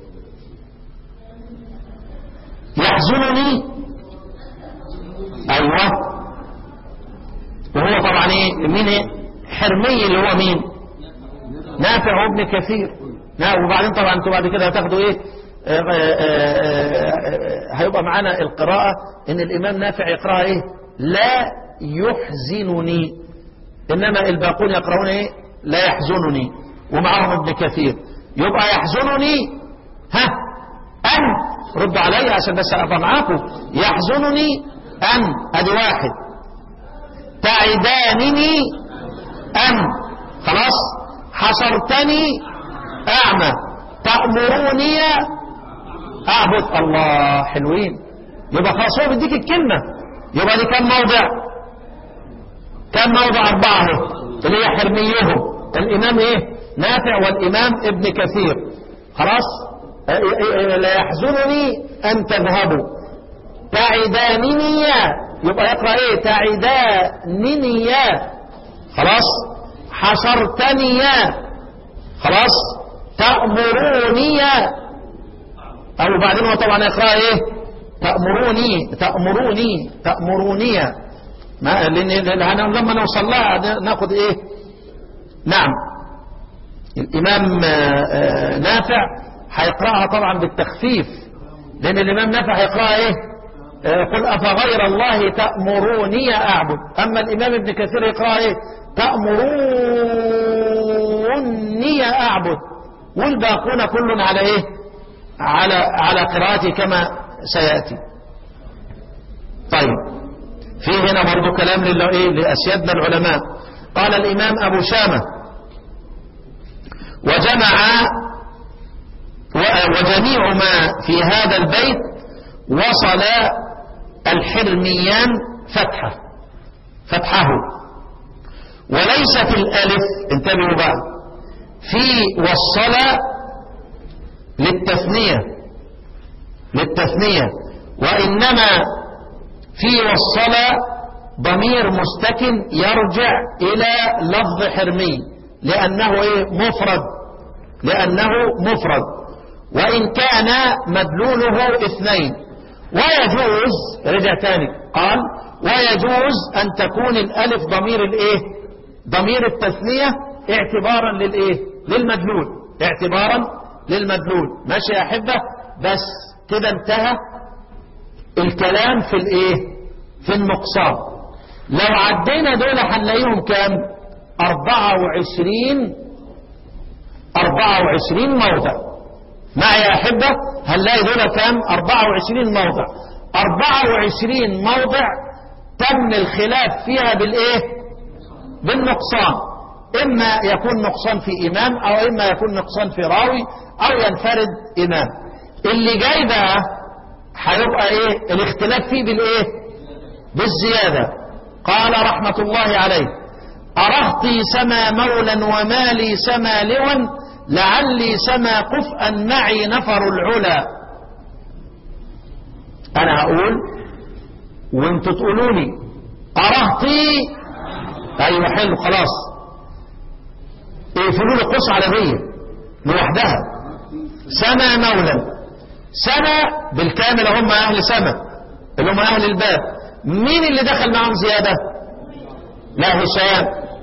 يحزنني ايوه وهو طبعا ايه مين ايه حرمي اللي هو مين نافع وابن كثير نعم وبعدين طبعا انتوا بعد كده هتاخدوا ايه آه، آه، آه، آه، هيبقى معانا القراءة ان الامام نافع يقرأها ايه لا يحزنني انما الباقون يقرؤون ايه لا يحزنني ومعهم ابن كثير يبقى يحزنني ها ان رد علي عشان بس ابقى معاكم يحزنني ان ادي واحد تعدانني أن خلاص حصرتني أعمى تأمروني أعبد الله حلوين يبقى خلاص هو بيديك الكلمة يبقى دي كم موضع كم موضع أربعة اهو اللي هي حرميهم الإمام إيه نافع والإمام ابن كثير خلاص اه اه اه لا يحزنني أن تذهبوا تعدانني يبقى يقرأ ايه تعدانني خلاص حشرتني خلاص تأمروني أو بعدين هو طبعا يقرأ ايه تأمروني تأمروني تأمروني ما لأن لأن لما نوصل لها ناخد ايه نعم الإمام آه، آه، نافع هيقرأها طبعا بالتخفيف لأن الإمام نافع هيقرأها ايه آه، قل أفغير الله تأمروني أعبد أما الإمام ابن كثير يقرأ إيه تأمروني أعبد والباقون كل على إيه على على قراءته كما سيأتي طيب في هنا برضو كلام لله إيه لأسيادنا العلماء قال الإمام أبو شامة وجمع و- وجميع ما في هذا البيت وصل الحرميان فتحه فتحه وليست الألف انتبهوا بقى في وصل للتثنية للتثنية وإنما في وصل ضمير مستكن يرجع إلى لفظ حرمي لأنه إيه مفرد لأنه مفرد وإن كان مدلوله اثنين ويجوز رجع تاني قال ويجوز أن تكون الألف ضمير الإيه ضمير التثنية اعتبارا للإيه للمدلول اعتبارا للمدلول ماشي يا أحبة بس كده انتهى الكلام في الإيه في النقصان لو عدينا دول هنلاقيهم كام 24 24 موضع معي يا أحبة هنلاقي دول كام 24 موضع 24 موضع تم الخلاف فيها بالإيه بالنقصان إما يكون نقصان في إمام أو إما يكون نقصان في راوي أو ينفرد إمام اللي جاي بقى هيبقى إيه الاختلاف فيه بالإيه بالزيادة قال رحمة الله عليه أرهطي سما مولا ومالي سما لوا لعلي سما كفءا معي نفر العلا انا هقول وانتوا تقولوا لي ارهطي ايوه حلو خلاص اقفلوا لي قوس عربيه لوحدها سما مولا سما بالكامل هم اهل سما اللي هم اهل الباب مين اللي دخل معهم زياده لا هشام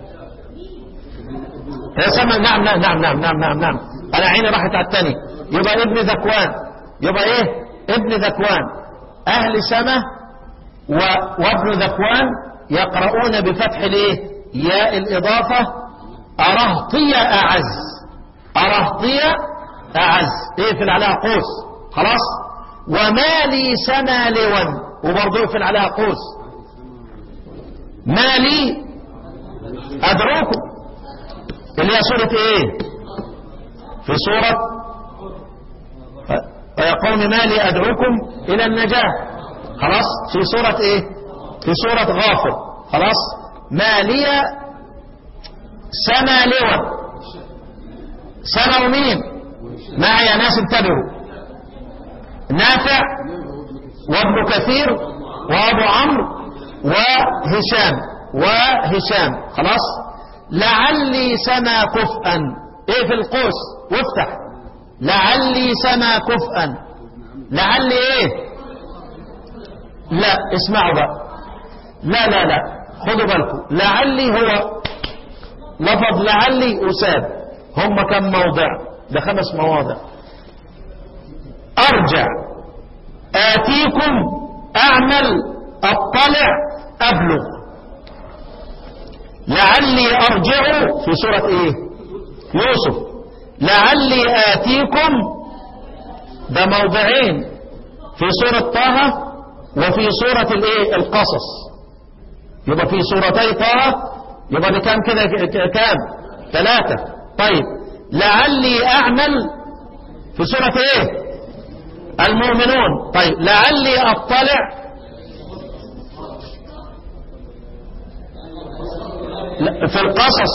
يا سما نعم نعم نعم نعم نعم نعم نعم انا عيني راحت على الثاني يبقى ابن ذكوان يبقى ايه ابن ذكوان اهل سما و... وابن ذكوان يقرؤون بفتح الايه ياء الاضافه ارهطي اعز ارهطي اعز اقفل عليها قوس خلاص وما لي سما لون وبرضه اقفل عليها قوس ما لي ادعوكم اللي هي سورة ايه في سورة ويا قوم ما لي ادعوكم الى النجاة خلاص في سورة ايه في سورة غافر خلاص ما لي سما لوى سما ومين معي يا ناس انتبهوا نافع وابن كثير وابو عمرو وهشام وهشام خلاص لعلي سما كفءا ايه في القوس وافتح لعلي سما كفءا لعلي ايه لا اسمعوا بقى لا لا لا خدوا بالكم لعلي هو لفظ لعلي أساب هم كم موضع ده خمس مواضع أرجع آتيكم أعمل أطلع أبلغ لعلي أرجع في سورة إيه يوسف لعلي آتيكم ده موضعين في سورة طه وفي سورة الإيه القصص يبقى في سورتي طه يبقى ده كام كده كام ثلاثة طيب لعلي أعمل في سورة إيه المؤمنون طيب لعلي أطلع في القصص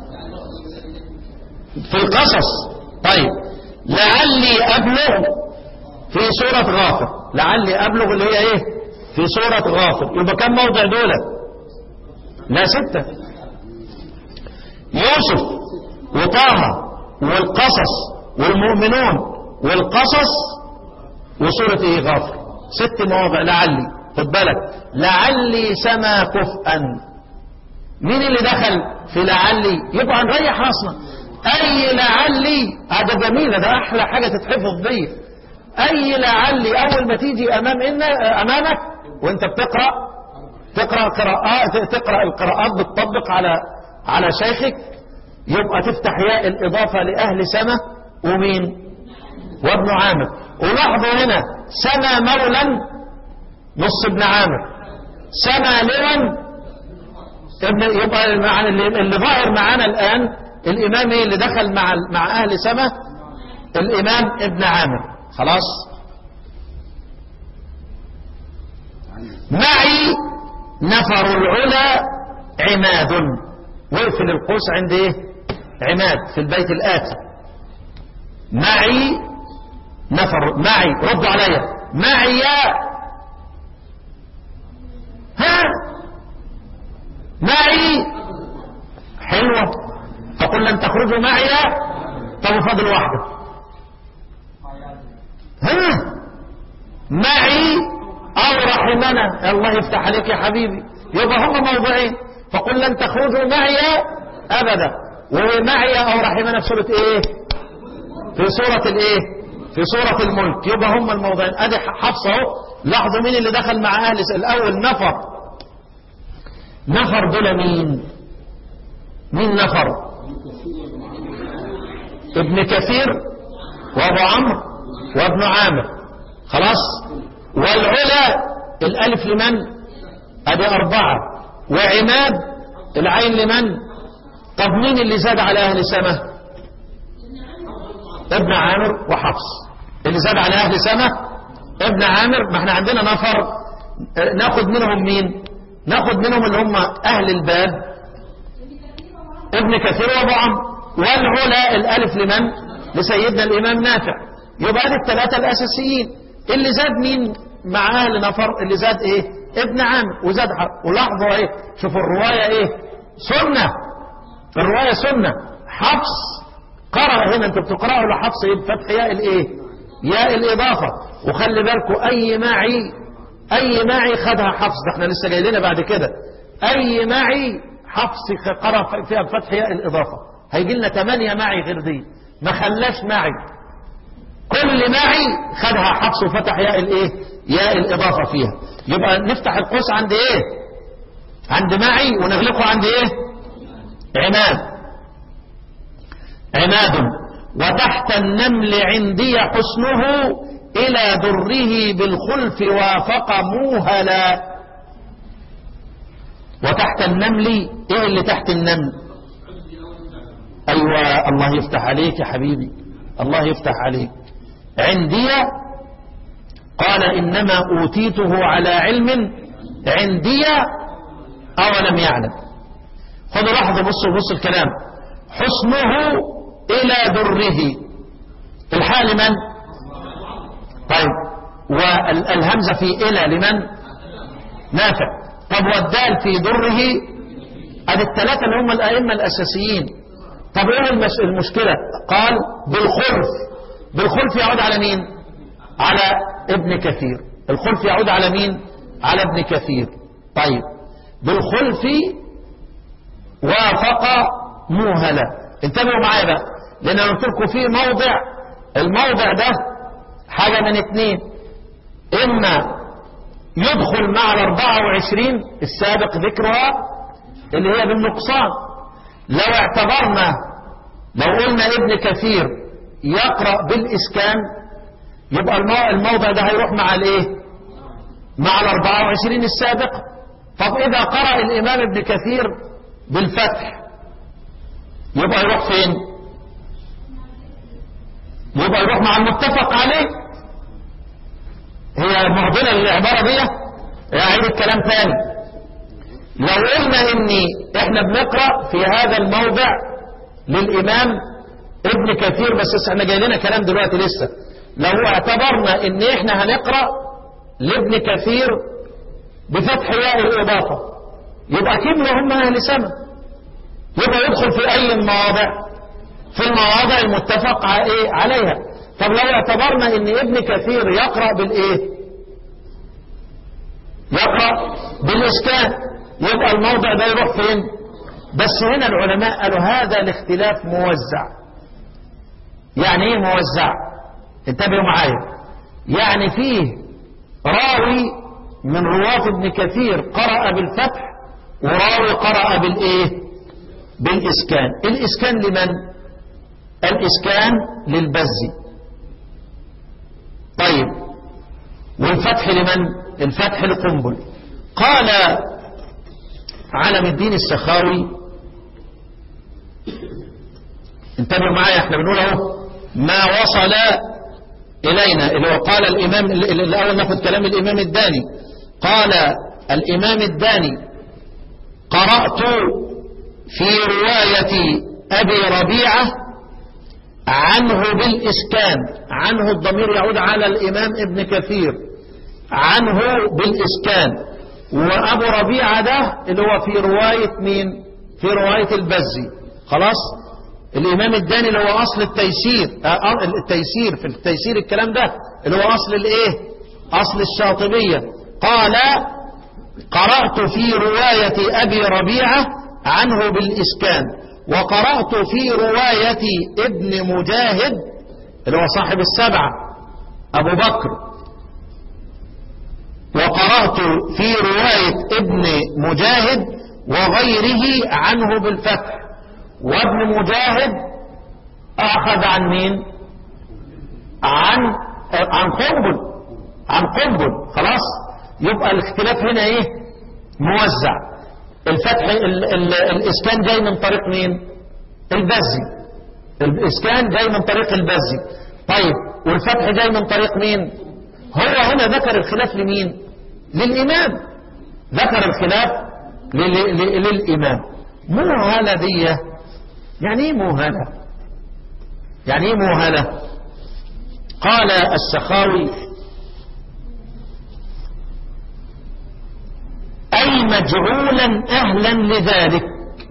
في القصص طيب لعلي أبلغ في سورة غافر لعلي أبلغ اللي هي إيه في سورة غافر يبقى كم موضع دولة لا ستة يوسف وطه والقصص والمؤمنون والقصص وسورة ايه غافر ست مواضع لعلي خد بالك لعلي سما كفءا مين اللي دخل في لعلي يبقى نريح راسنا اي لعلي هذا جميلة ده احلى حاجة تتحفظ دي اي لعلي اول ما تيجي امام إن امامك وانت بتقرأ تقرأ قراءات تقرأ القراءات بتطبق على على شيخك يبقى تفتح ياء الإضافة لأهل سما ومين وابن عامر ولاحظوا هنا سما مولا نص ابن عامر سما لوا ابن يبقى المعنى اللي, اللي ظاهر معانا الآن الإمام ايه اللي دخل مع مع أهل سما الإمام ابن عامر خلاص معي نفر العلا عماد واقفل القوس عند ايه عماد في البيت الآتي معي نفر معي رد عليا معي ها معي حلوة فقل لن تخرجوا معي طب فاضل واحدة ها معي أو رحمنا الله يفتح عليك يا حبيبي يبقى هم موضوعين فقل لن تخرجوا معي أبدا ومعي أو رحمنا في سورة إيه في سورة الإيه في سورة الملك يبقى هم الموضوعين أدي حفصة اهو لاحظوا مين اللي دخل مع أهل الأول نفر نفر دول مين مين نفر ابن كثير وابو عمرو وابن عامر خلاص والعلا الالف لمن ادي اربعة وعماد العين لمن طب مين اللي زاد على اهل سما ابن عامر وحفص اللي زاد على اهل سما ابن عامر ما احنا عندنا نفر ناخد منهم مين ناخد منهم اللي هم اهل الباب ابن كثير وابو عمرو والعلا الألف لمن لسيدنا الإمام نافع يبقى دي الثلاثة الأساسيين اللي زاد مين مع أهل نفر اللي زاد إيه ابن عامر وزاد حرب ولاحظوا إيه شوفوا الرواية إيه سنة الرواية سنة حفص قرأ هنا انتوا بتقرأوا لحفص ايه بفتح ياء الايه ياء الإضافة وخلي بالكم أي معي أي معي خدها حفص ده احنا لسه جاي لنا بعد كده أي معي حفص قرأ فيها بفتح ياء الإضافة هيجي لنا ثمانية معي غير دي ما خلاش معي كل معي خدها حفص وفتح ياء الايه ياء الإضافة فيها يبقى نفتح القوس عند ايه عند معي ونغلقه عند ايه عماد عماد وتحت النمل عندي حسنه إلى دره بالخلف وافق موهلا وتحت النمل ايه اللي تحت النمل ايوه الله يفتح عليك يا حبيبي الله يفتح عليك عندي قال انما اوتيته على علم عندي اولم يعلم خذوا لحظه بصوا بصوا الكلام حسنه الى دره الحال لمن طيب والهمزه في الى لمن نافع طب والدال في دره ادي الثلاثة اللي هم الأئمة الأساسيين طب ايه المش... المشكلة قال بالخلف بالخلف يعود على مين على ابن كثير الخلف يعود على مين على ابن كثير طيب بالخلف وافق موهلة انتبهوا معايا بقى لان انا قلت لكم في موضع الموضع ده حاجة من اتنين اما يدخل مع ال 24 السابق ذكرها اللي هي بالنقصان لو اعتبرنا لو قلنا ابن كثير يقرأ بالإسكان يبقى الموضع ده هيروح مع الايه مع ال 24 السابق طب إذا قرأ الإمام ابن كثير بالفتح يبقى يروح فين يبقى يروح مع المتفق عليه هي معضلة للعبارة دي أعيد الكلام تاني لو قلنا ان احنا بنقرأ في هذا الموضع للإمام ابن كثير بس احنا جاي لنا كلام دلوقتي لسه لو اعتبرنا ان احنا هنقرأ لابن كثير بفتح ياء الإضافة يبقى كم هم أهل سنة يبقى يدخل في أي المواضع في المواضع المتفق عليها طب لو اعتبرنا ان ابن كثير يقرأ بالايه يقرأ بالاسكان يبقى الموضع ده يروح فين بس هنا العلماء قالوا هذا الاختلاف موزع يعني ايه موزع انتبهوا معايا يعني فيه راوي من رواة ابن كثير قرأ بالفتح وراوي قرأ بالايه بالاسكان الاسكان لمن الاسكان للبزي طيب والفتح لمن الفتح لقنبل قال علم الدين السخاوي انتبهوا معايا احنا بنقول اهو ما وصل الينا اللي هو قال الامام الاول ناخد كلام الامام الداني قال الامام الداني قرأت في رواية ابي ربيعه عنه بالإسكان عنه الضمير يعود على الإمام ابن كثير عنه بالإسكان وأبو ربيعة ده اللي هو في رواية مين في رواية البزي خلاص الإمام الداني اللي هو أصل التيسير التيسير في التيسير الكلام ده اللي هو أصل الإيه أصل الشاطبية قال قرأت في رواية أبي ربيعة عنه بالإسكان وقرأت في رواية ابن مجاهد اللي هو صاحب السبعة أبو بكر وقرأت في رواية ابن مجاهد وغيره عنه بالفتح وابن مجاهد أخذ عن مين عن عن قنبل عن قنبل خلاص يبقى الاختلاف هنا ايه موزع الفتح ال ال الإسكان جاي من طريق مين البزي الإسكان جاي من طريق البزي طيب والفتح جاي من طريق مين هو هنا ذكر الخلاف لمين للإمام ذكر الخلاف للإمام مو هالدية يعني ايه موهنة يعني ايه موهنة قال السخاوي أي مجعولا أهلا لذلك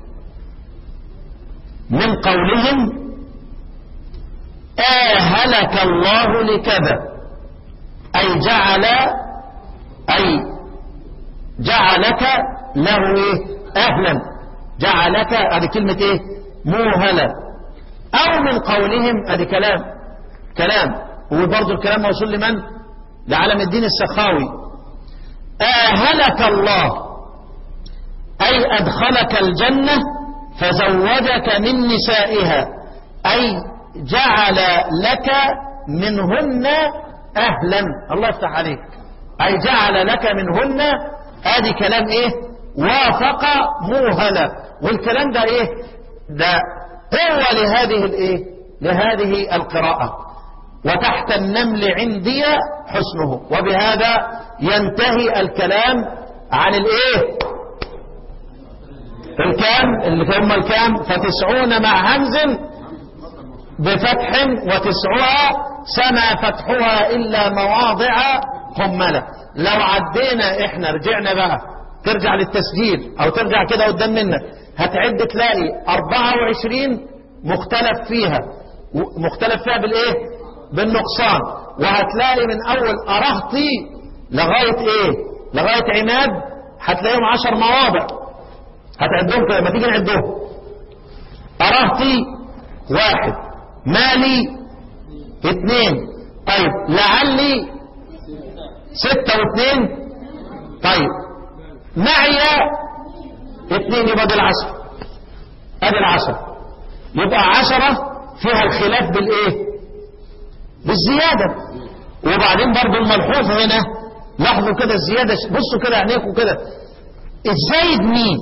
من قولهم آهلك الله لكذا أي جعل أي جعلك له إيه أهلا جعلك هذه كلمة إيه موهلة أو من قولهم هذه كلام كلام وبرضه الكلام موصول لمن لعلم الدين السخاوي آهلك الله أي أدخلك الجنة فزوجك من نسائها أي جعل لك منهن أهلا الله يفتح عليك أي جعل لك منهن ادي كلام ايه وافق موهلة والكلام ده ايه ده هو لهذه الايه لهذه القراءة وتحت النمل عندي حسنه وبهذا ينتهي الكلام عن الايه الكام اللي هم الكام فتسعون مع همز بفتح وتسعها سما فتحها إلا مواضع هملة لو عدينا احنا رجعنا بقى ترجع للتسجيل او ترجع كده قدام منك هتعد تلاقي 24 مختلف فيها مختلف فيها بالايه بالنقصان وهتلاقي من اول ارهطي لغاية ايه لغاية عماد هتلاقيهم عشر مواضع هتعدهم كده ما تيجي نعدهم أرهتي واحد مالي اثنين طيب لعلي ستة واثنين طيب معي اثنين يبقى دي العشر ادي العشر يبقى عشرة فيها الخلاف بالايه بالزيادة وبعدين برضو الملحوظ هنا لاحظوا كده الزيادة بصوا كده عينيكم كده الزايد مين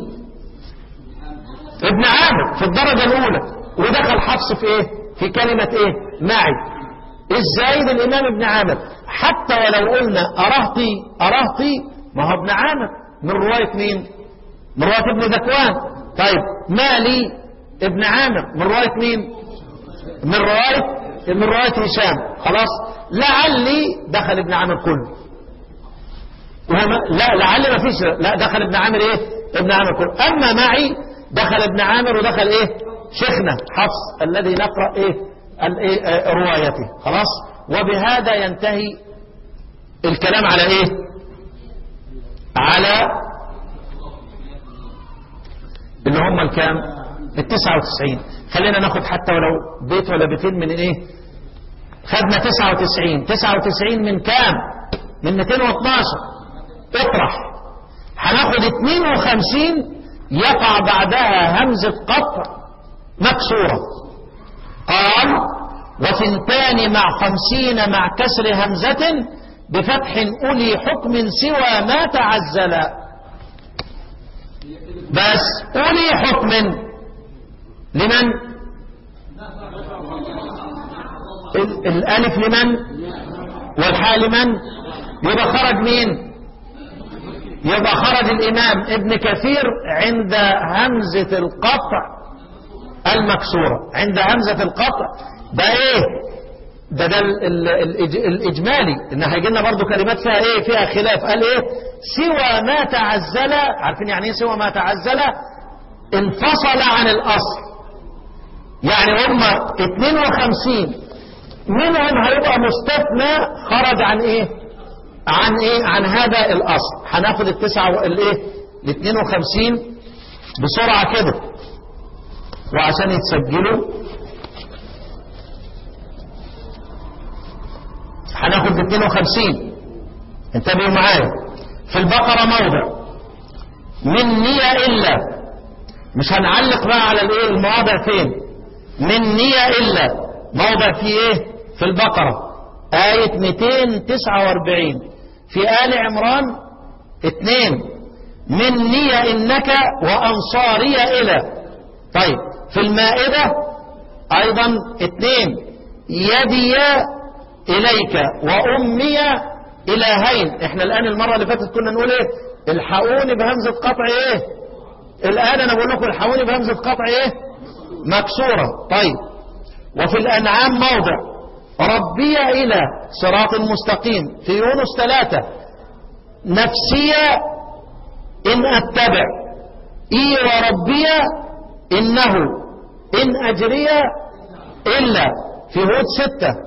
ابن عامر في الدرجة الأولى ودخل حفص في ايه في كلمة ايه معي الزايد الإمام ابن عامر حتى ولو قلنا أرهطي أرهطي ما هو ابن عامر من رواية مين من رواية ابن ذكوان طيب مالي ابن عامر من رواية مين من رواية من رواية هشام خلاص لعلي دخل ابن عامر كله وهم لا لعلي ما فيش لا دخل ابن عامر ايه ابن عامر كله اما معي دخل ابن عامر ودخل ايه شيخنا حفص الذي نقرأ ايه, الايه آه روايته خلاص وبهذا ينتهي الكلام على ايه على اللي هم الكام التسعة وتسعين خلينا ناخد حتى ولو بيت ولا بيتين من ايه خدنا تسعة وتسعين تسعة وتسعين من كام من 212 اطرح هناخد 52 يقع بعدها همزة قطع مكسورة قال وثنتان مع خمسين مع كسر همزة بفتح أولي حكم سوى ما تعزل بس أولي حكم لمن ال- الألف لمن والحاء لمن يبقى خرج مين يبقى خرج الإمام ابن كثير عند همزة القطع المكسورة عند همزة القطع ده ايه ده ده ال- ال- الإج- الإجمالي إن هيجي لنا برضه كلمات فيها ايه فيها خلاف قال ايه سوى ما تعزل عارفين يعني ايه سوى ما تعزل انفصل عن الأصل يعني هم 52 منهم هيبقى مستثنى خرج عن ايه عن ايه عن هذا الاصل هناخد التسعة والايه ال 52 بسرعة كده وعشان يتسجلوا هناخد ال 52 انتبهوا معايا في البقرة موضع من نية إلا مش هنعلق بقى على الايه المواضع فين من نية إلا موضع في ايه في البقرة آية 249 في آل عمران اثنين من نية إنك وأنصاري إلى طيب في المائدة أيضا اثنين يدي إليك وأمي إلهين احنا الآن المرة اللي فاتت كنا نقول ايه الحقوني بهمزة قطع ايه الآن أنا بقول لكم الحقوني بهمزة قطع ايه مكسورة طيب وفي الأنعام موضع ربي إلى صراط مستقيم في يونس ثلاثة نفسي إن أتبع إي وربي إنه إن أجري إلا في هود ستة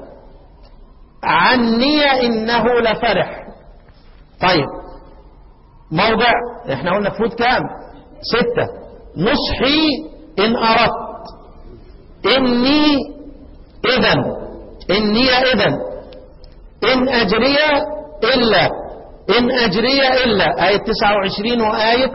عني إنه لفرح طيب موضع احنا قلنا في هود كام ستة نصحي إن أردت إني إذن إني إذن إن أجري إلا إن أجري إلا آية 29 وآية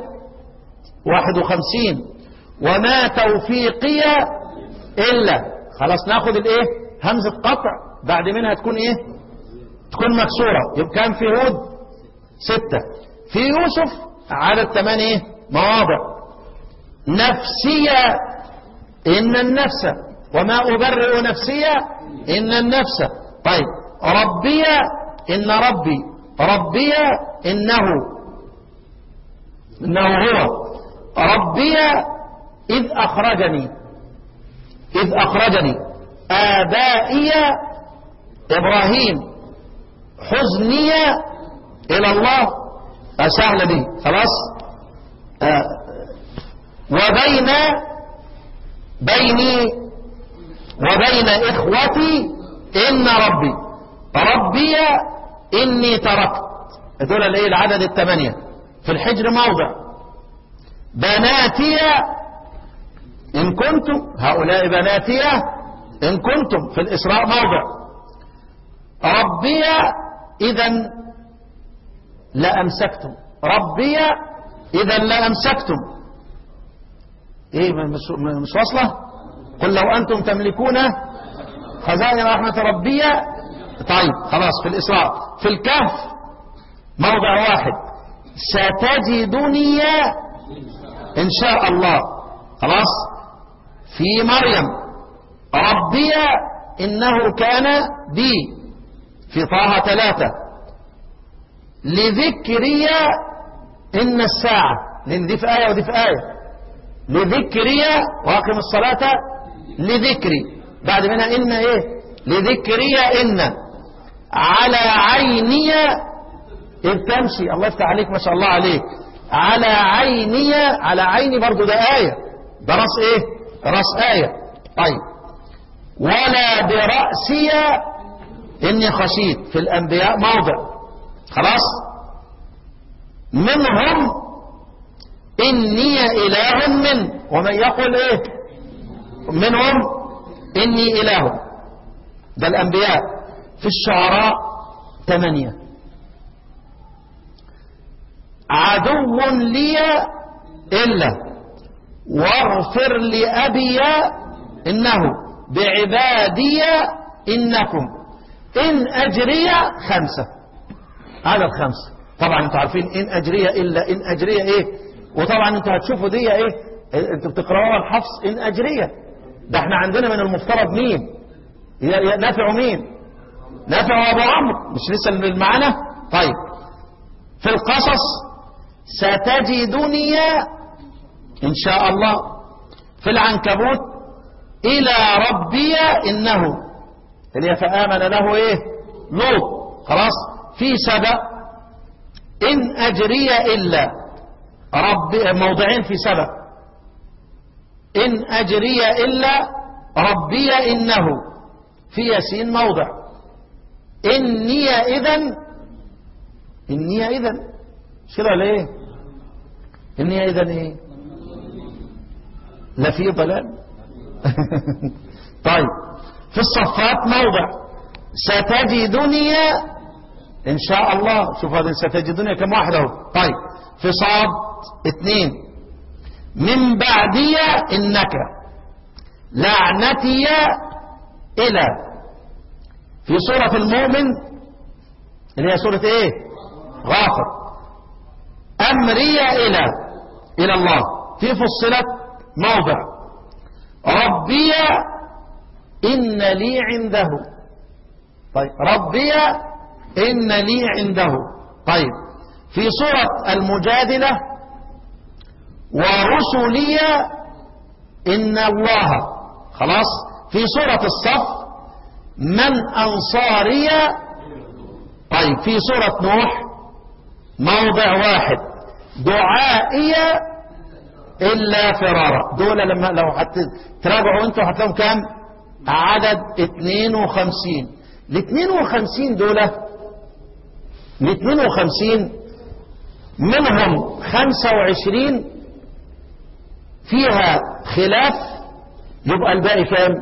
51 وما توفيقي إلا خلاص ناخد الإيه همزة قطع بعد منها تكون إيه تكون مكسورة يبقى كان في هود ستة في يوسف عدد ثمانية مواضع نفسي إن النفس وما أبرئ نفسي إن النفس طيب ربي إن ربي ربي إنه إنه هو ربي إذ أخرجني إذ أخرجني آبائي إبراهيم حزني إلى الله سهلة دي خلاص آه وبين بيني وبين إخوتي إن ربي ربي إني تركت دول الايه العدد الثمانية في الحجر موضع بناتي إن كنتم هؤلاء بناتي إن كنتم في الإسراء موضع ربي إذا لأمسكتم ربي إذا لأمسكتم إيه مش, مش واصلة قل لو أنتم تملكون خزائن رحمة ربي طيب خلاص في الإسراء في الكهف موضع واحد ستجدني إن شاء الله خلاص في مريم ربي إنه كان بي في طه ثلاثة لذكري إن الساعة لأن دي في آية ودي في آية لذكري واقم الصلاة لذكري بعد منها إن إيه لذكري إن على عيني إذ تمشي الله يفتح عليك ما شاء الله عليك على عيني على عيني برضو ده آية ده راس إيه راس آية طيب ولا برأسي إني خشيت في الأنبياء موضع خلاص منهم إني إله من ومن يقول إيه منهم إني إله ده الأنبياء في الشعراء ثمانية عدو لي إلا واغفر لأبي إنه بعبادي إنكم إن أجري خمسة هذا الخمسة طبعا انتوا عارفين إن أجري إلا إن أجري إيه وطبعا انتوا هتشوفوا دي إيه انتوا بتقرأوها الحفص إن أجري ده احنا عندنا من المفترض مين نافع مين نافع وابو عمرو مش لسه اللي معانا طيب في القصص ستجدني إن شاء الله في العنكبوت إلى ربي إنه اللي فآمن له إيه لوط خلاص في سبأ إن أجري إلا ربي موضعين في سبأ إن أجري إلا ربي إنه في ياسين موضع إني إذن إني إذن شرع ليه إني إذن إيه لا في ضلال طيب في الصفات موضع ستجدني إن شاء الله شوف هذا ستجدني كم واحد اهو طيب في صاد اثنين من بعدي إنك لعنتي إلى في سورة المؤمن اللي هي سورة ايه غافر أمري إلى إلى الله في فصلت موضع ربي إن لي عنده طيب ربي إن لي عنده طيب في سورة المجادلة ورسلي إن الله خلاص في سورة الصف من أنصاري طيب في سورة نوح موضع واحد دعائي إلا فرارا دول لما لو حت تراجعوا انتوا هتلاقوا كام عدد 52 ال 52 دول ال 52 منهم 25 فيها خلاف يبقى الباقي كام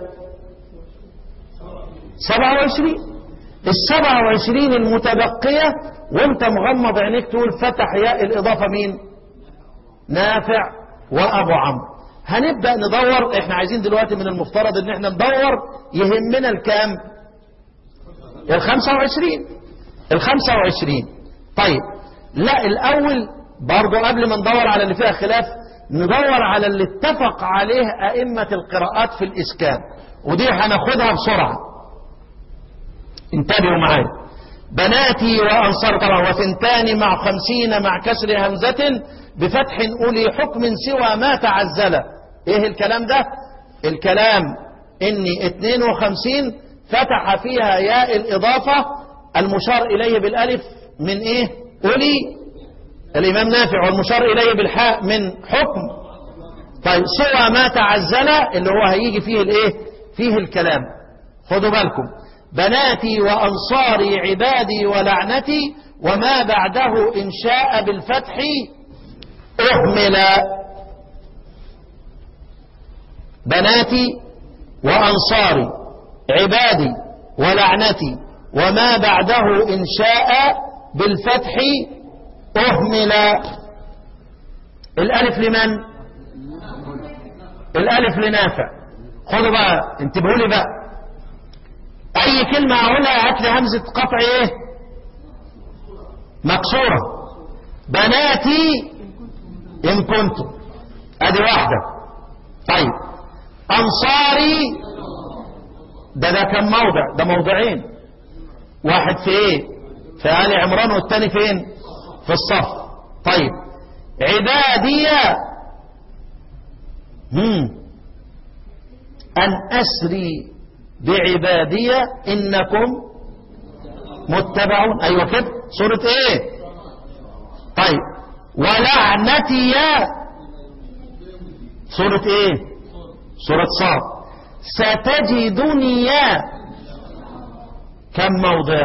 27 ال 27 المتبقية وانت مغمض عينيك تقول فتح ياء الإضافة مين نافع وأبو عمرو هنبدأ ندور احنا عايزين دلوقتي من المفترض ان احنا ندور يهمنا الكام ال 25 ال 25 طيب لا الأول برضو قبل ما ندور على اللي فيها خلاف ندور على اللي اتفق عليه أئمة القراءات في الإسكان ودي هناخدها بسرعة انتبهوا معايا بناتي وأنصار طبعا وثنتان مع خمسين مع كسر همزة بفتح أولي حكم سوى ما تعزل ايه الكلام ده الكلام اني 52 فتح فيها ياء الإضافة المشار إليه بالألف من ايه أولي الإمام نافع والمشار إليه بالحاء من حكم طيب سوى ما تعزل اللي هو هيجي فيه الايه فيه الكلام خدوا بالكم بناتي وأنصاري عبادي ولعنتي وما بعده إن شاء بالفتح أهمل بناتي وأنصاري عبادي ولعنتي وما بعده إن شاء بالفتح أهمل الألف لمن الألف لنافع خدوا بقى انتبهوا لي بقى أي كلمة أقولها هات لي همزة قطع إيه مكسورة بناتي إن كنتم أدي واحدة طيب أنصاري ده ده كم موضع ده موضعين واحد في إيه في آل عمران والتاني فين في الصف طيب عبادي هم أن أسري بعبادي إنكم متبعون أيوة كده سورة إيه طيب ولعنتي سورة إيه سورة صاد ستجدني كم موضع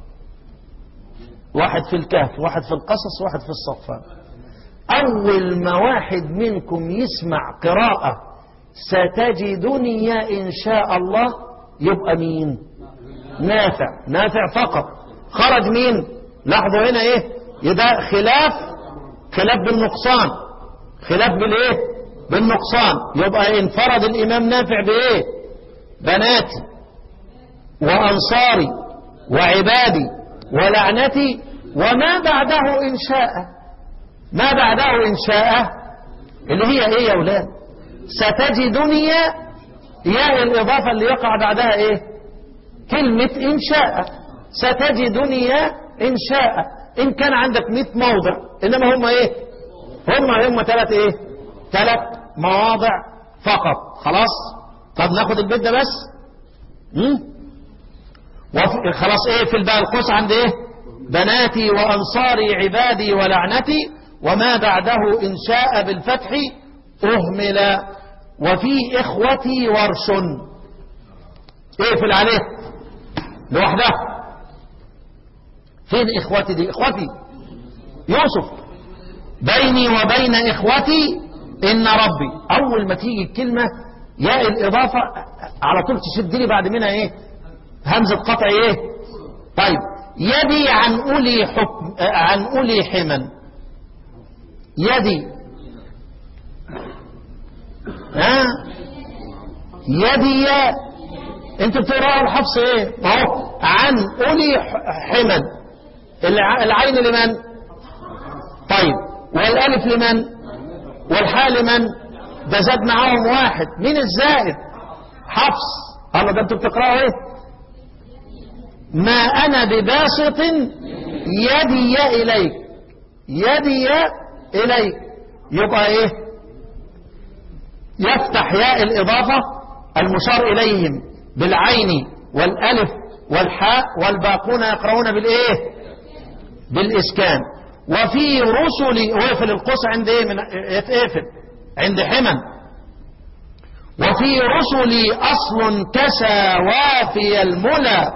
واحد في الكهف واحد في القصص واحد في الصفات أول ما واحد منكم يسمع قراءة ستجدني إن شاء الله يبقى مين نافع نافع فقط خرج مين لاحظوا هنا ايه يبقى خلاف خلاف بالنقصان خلاف بالايه بالنقصان يبقى انفرد الامام نافع بايه بناتي وانصاري وعبادي ولعنتي وما بعده ان شاء ما بعده ان شاء اللي هي ايه يا اولاد ستجدني ياء الإضافة اللي يقع بعدها إيه كلمة إن شاء ستجدني إن شاء إن كان عندك 100 موضع إنما هم إيه هم هم ثلاث إيه ثلاث مواضع فقط خلاص طب ناخد البيت ده بس مم؟ وفي خلاص إيه في الباء القوس عند إيه بناتي وأنصاري عبادي ولعنتي وما بعده إن شاء بالفتح أهمل وفي إخوتي ورش اقفل عليه لوحدها فين إخوتي دي إخوتي يوسف بيني وبين إخوتي إن ربي أول ما تيجي الكلمة ياء الإضافة على طول تشد لي بعد منها إيه همزة قطع إيه طيب يدي عن أولي حكم عن أولي حمن يدي ها يدي انت بتقرأ الحفص ايه اهو عن اولي حمد العين لمن طيب والالف لمن والحاء لمن ده زاد معاهم واحد مين الزائد حفص الله ده انتوا بتقرأوا ايه ما انا بباسط يدي اليك يدي اليك يبقى ايه يفتح ياء الإضافة المشار إليهم بالعين والألف والحاء والباقون يقرؤون بالإيه بالإسكان وفي رسل وقفل القوس عند إيه من يتقفل عند حمن وفي رسل أصل كسى وافي الملا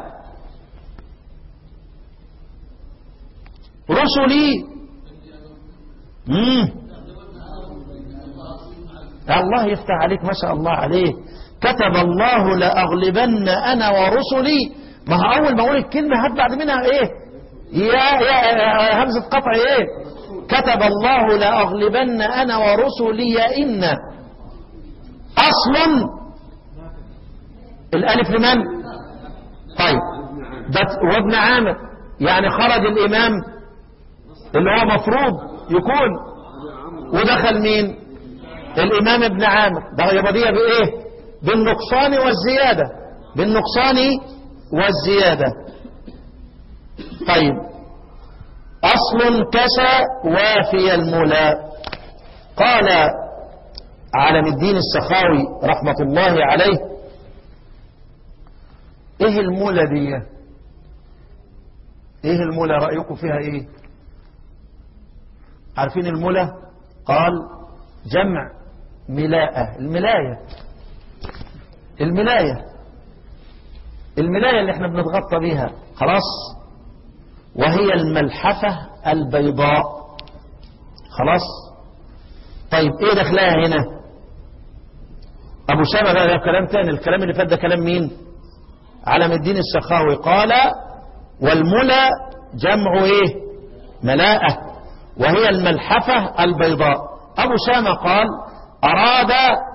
رسلي مم. الله يفتح عليك ما شاء الله عليك كتب الله لأغلبن أنا ورسلي ما هو أول ما أقول الكلمة هات بعد منها إيه يا يا همزة قطع إيه كتب الله لأغلبن أنا ورسلي إن أصل الألف لمن طيب ده وابن عامر يعني خرج الإمام اللي هو مفروض يكون ودخل مين الإمام ابن عامر ده يبقى دي بإيه بالنقصان والزيادة بالنقصان والزيادة طيب أصل كسى وافي المولى قال عالم الدين السخاوي رحمة الله عليه ايه المولى دي ايه المولى رأيكم فيها ايه عارفين المولى قال جمع ملاءة الملاية الملاية الملاية اللي احنا بنتغطى بيها خلاص وهي الملحفة البيضاء خلاص طيب ايه دخلها هنا ابو شامة بقى ده كلام تاني الكلام اللي فات ده كلام مين علم الدين السخاوي قال والملا جمع ايه ملاءة وهي الملحفة البيضاء ابو شامة قال اراد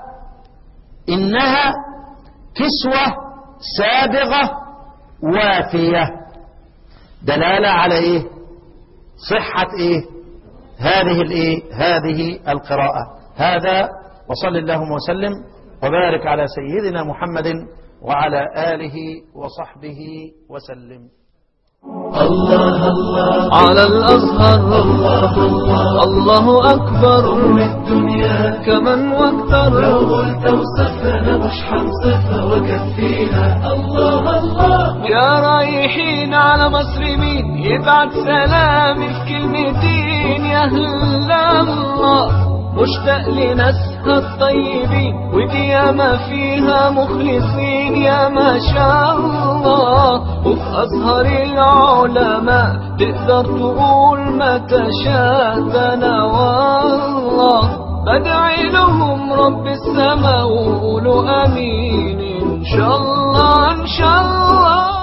انها كسوة سابغة وافية دلالة على ايه صحة ايه هذه الايه هذه القراءة هذا وصل اللهم وسلم وبارك على سيدنا محمد وعلى آله وصحبه وسلم الله الله على الأزهر الله الله الله أكبر أم الدنيا كمن واكثر لو قلت وصفنا مش حنصفها وكفيها الله الله يا رايحين على مصر مين يبعت سلامي في كلمتين يا هلا الله مشتاق لناسها الطيبين ودي ياما فيها مخلصين يا ما شاء الله وفي أزهر العلماء تقدر تقول ما تشاء ده أنا والله بدعي لهم رب السماء وقولوا امين ان شاء الله ان شاء الله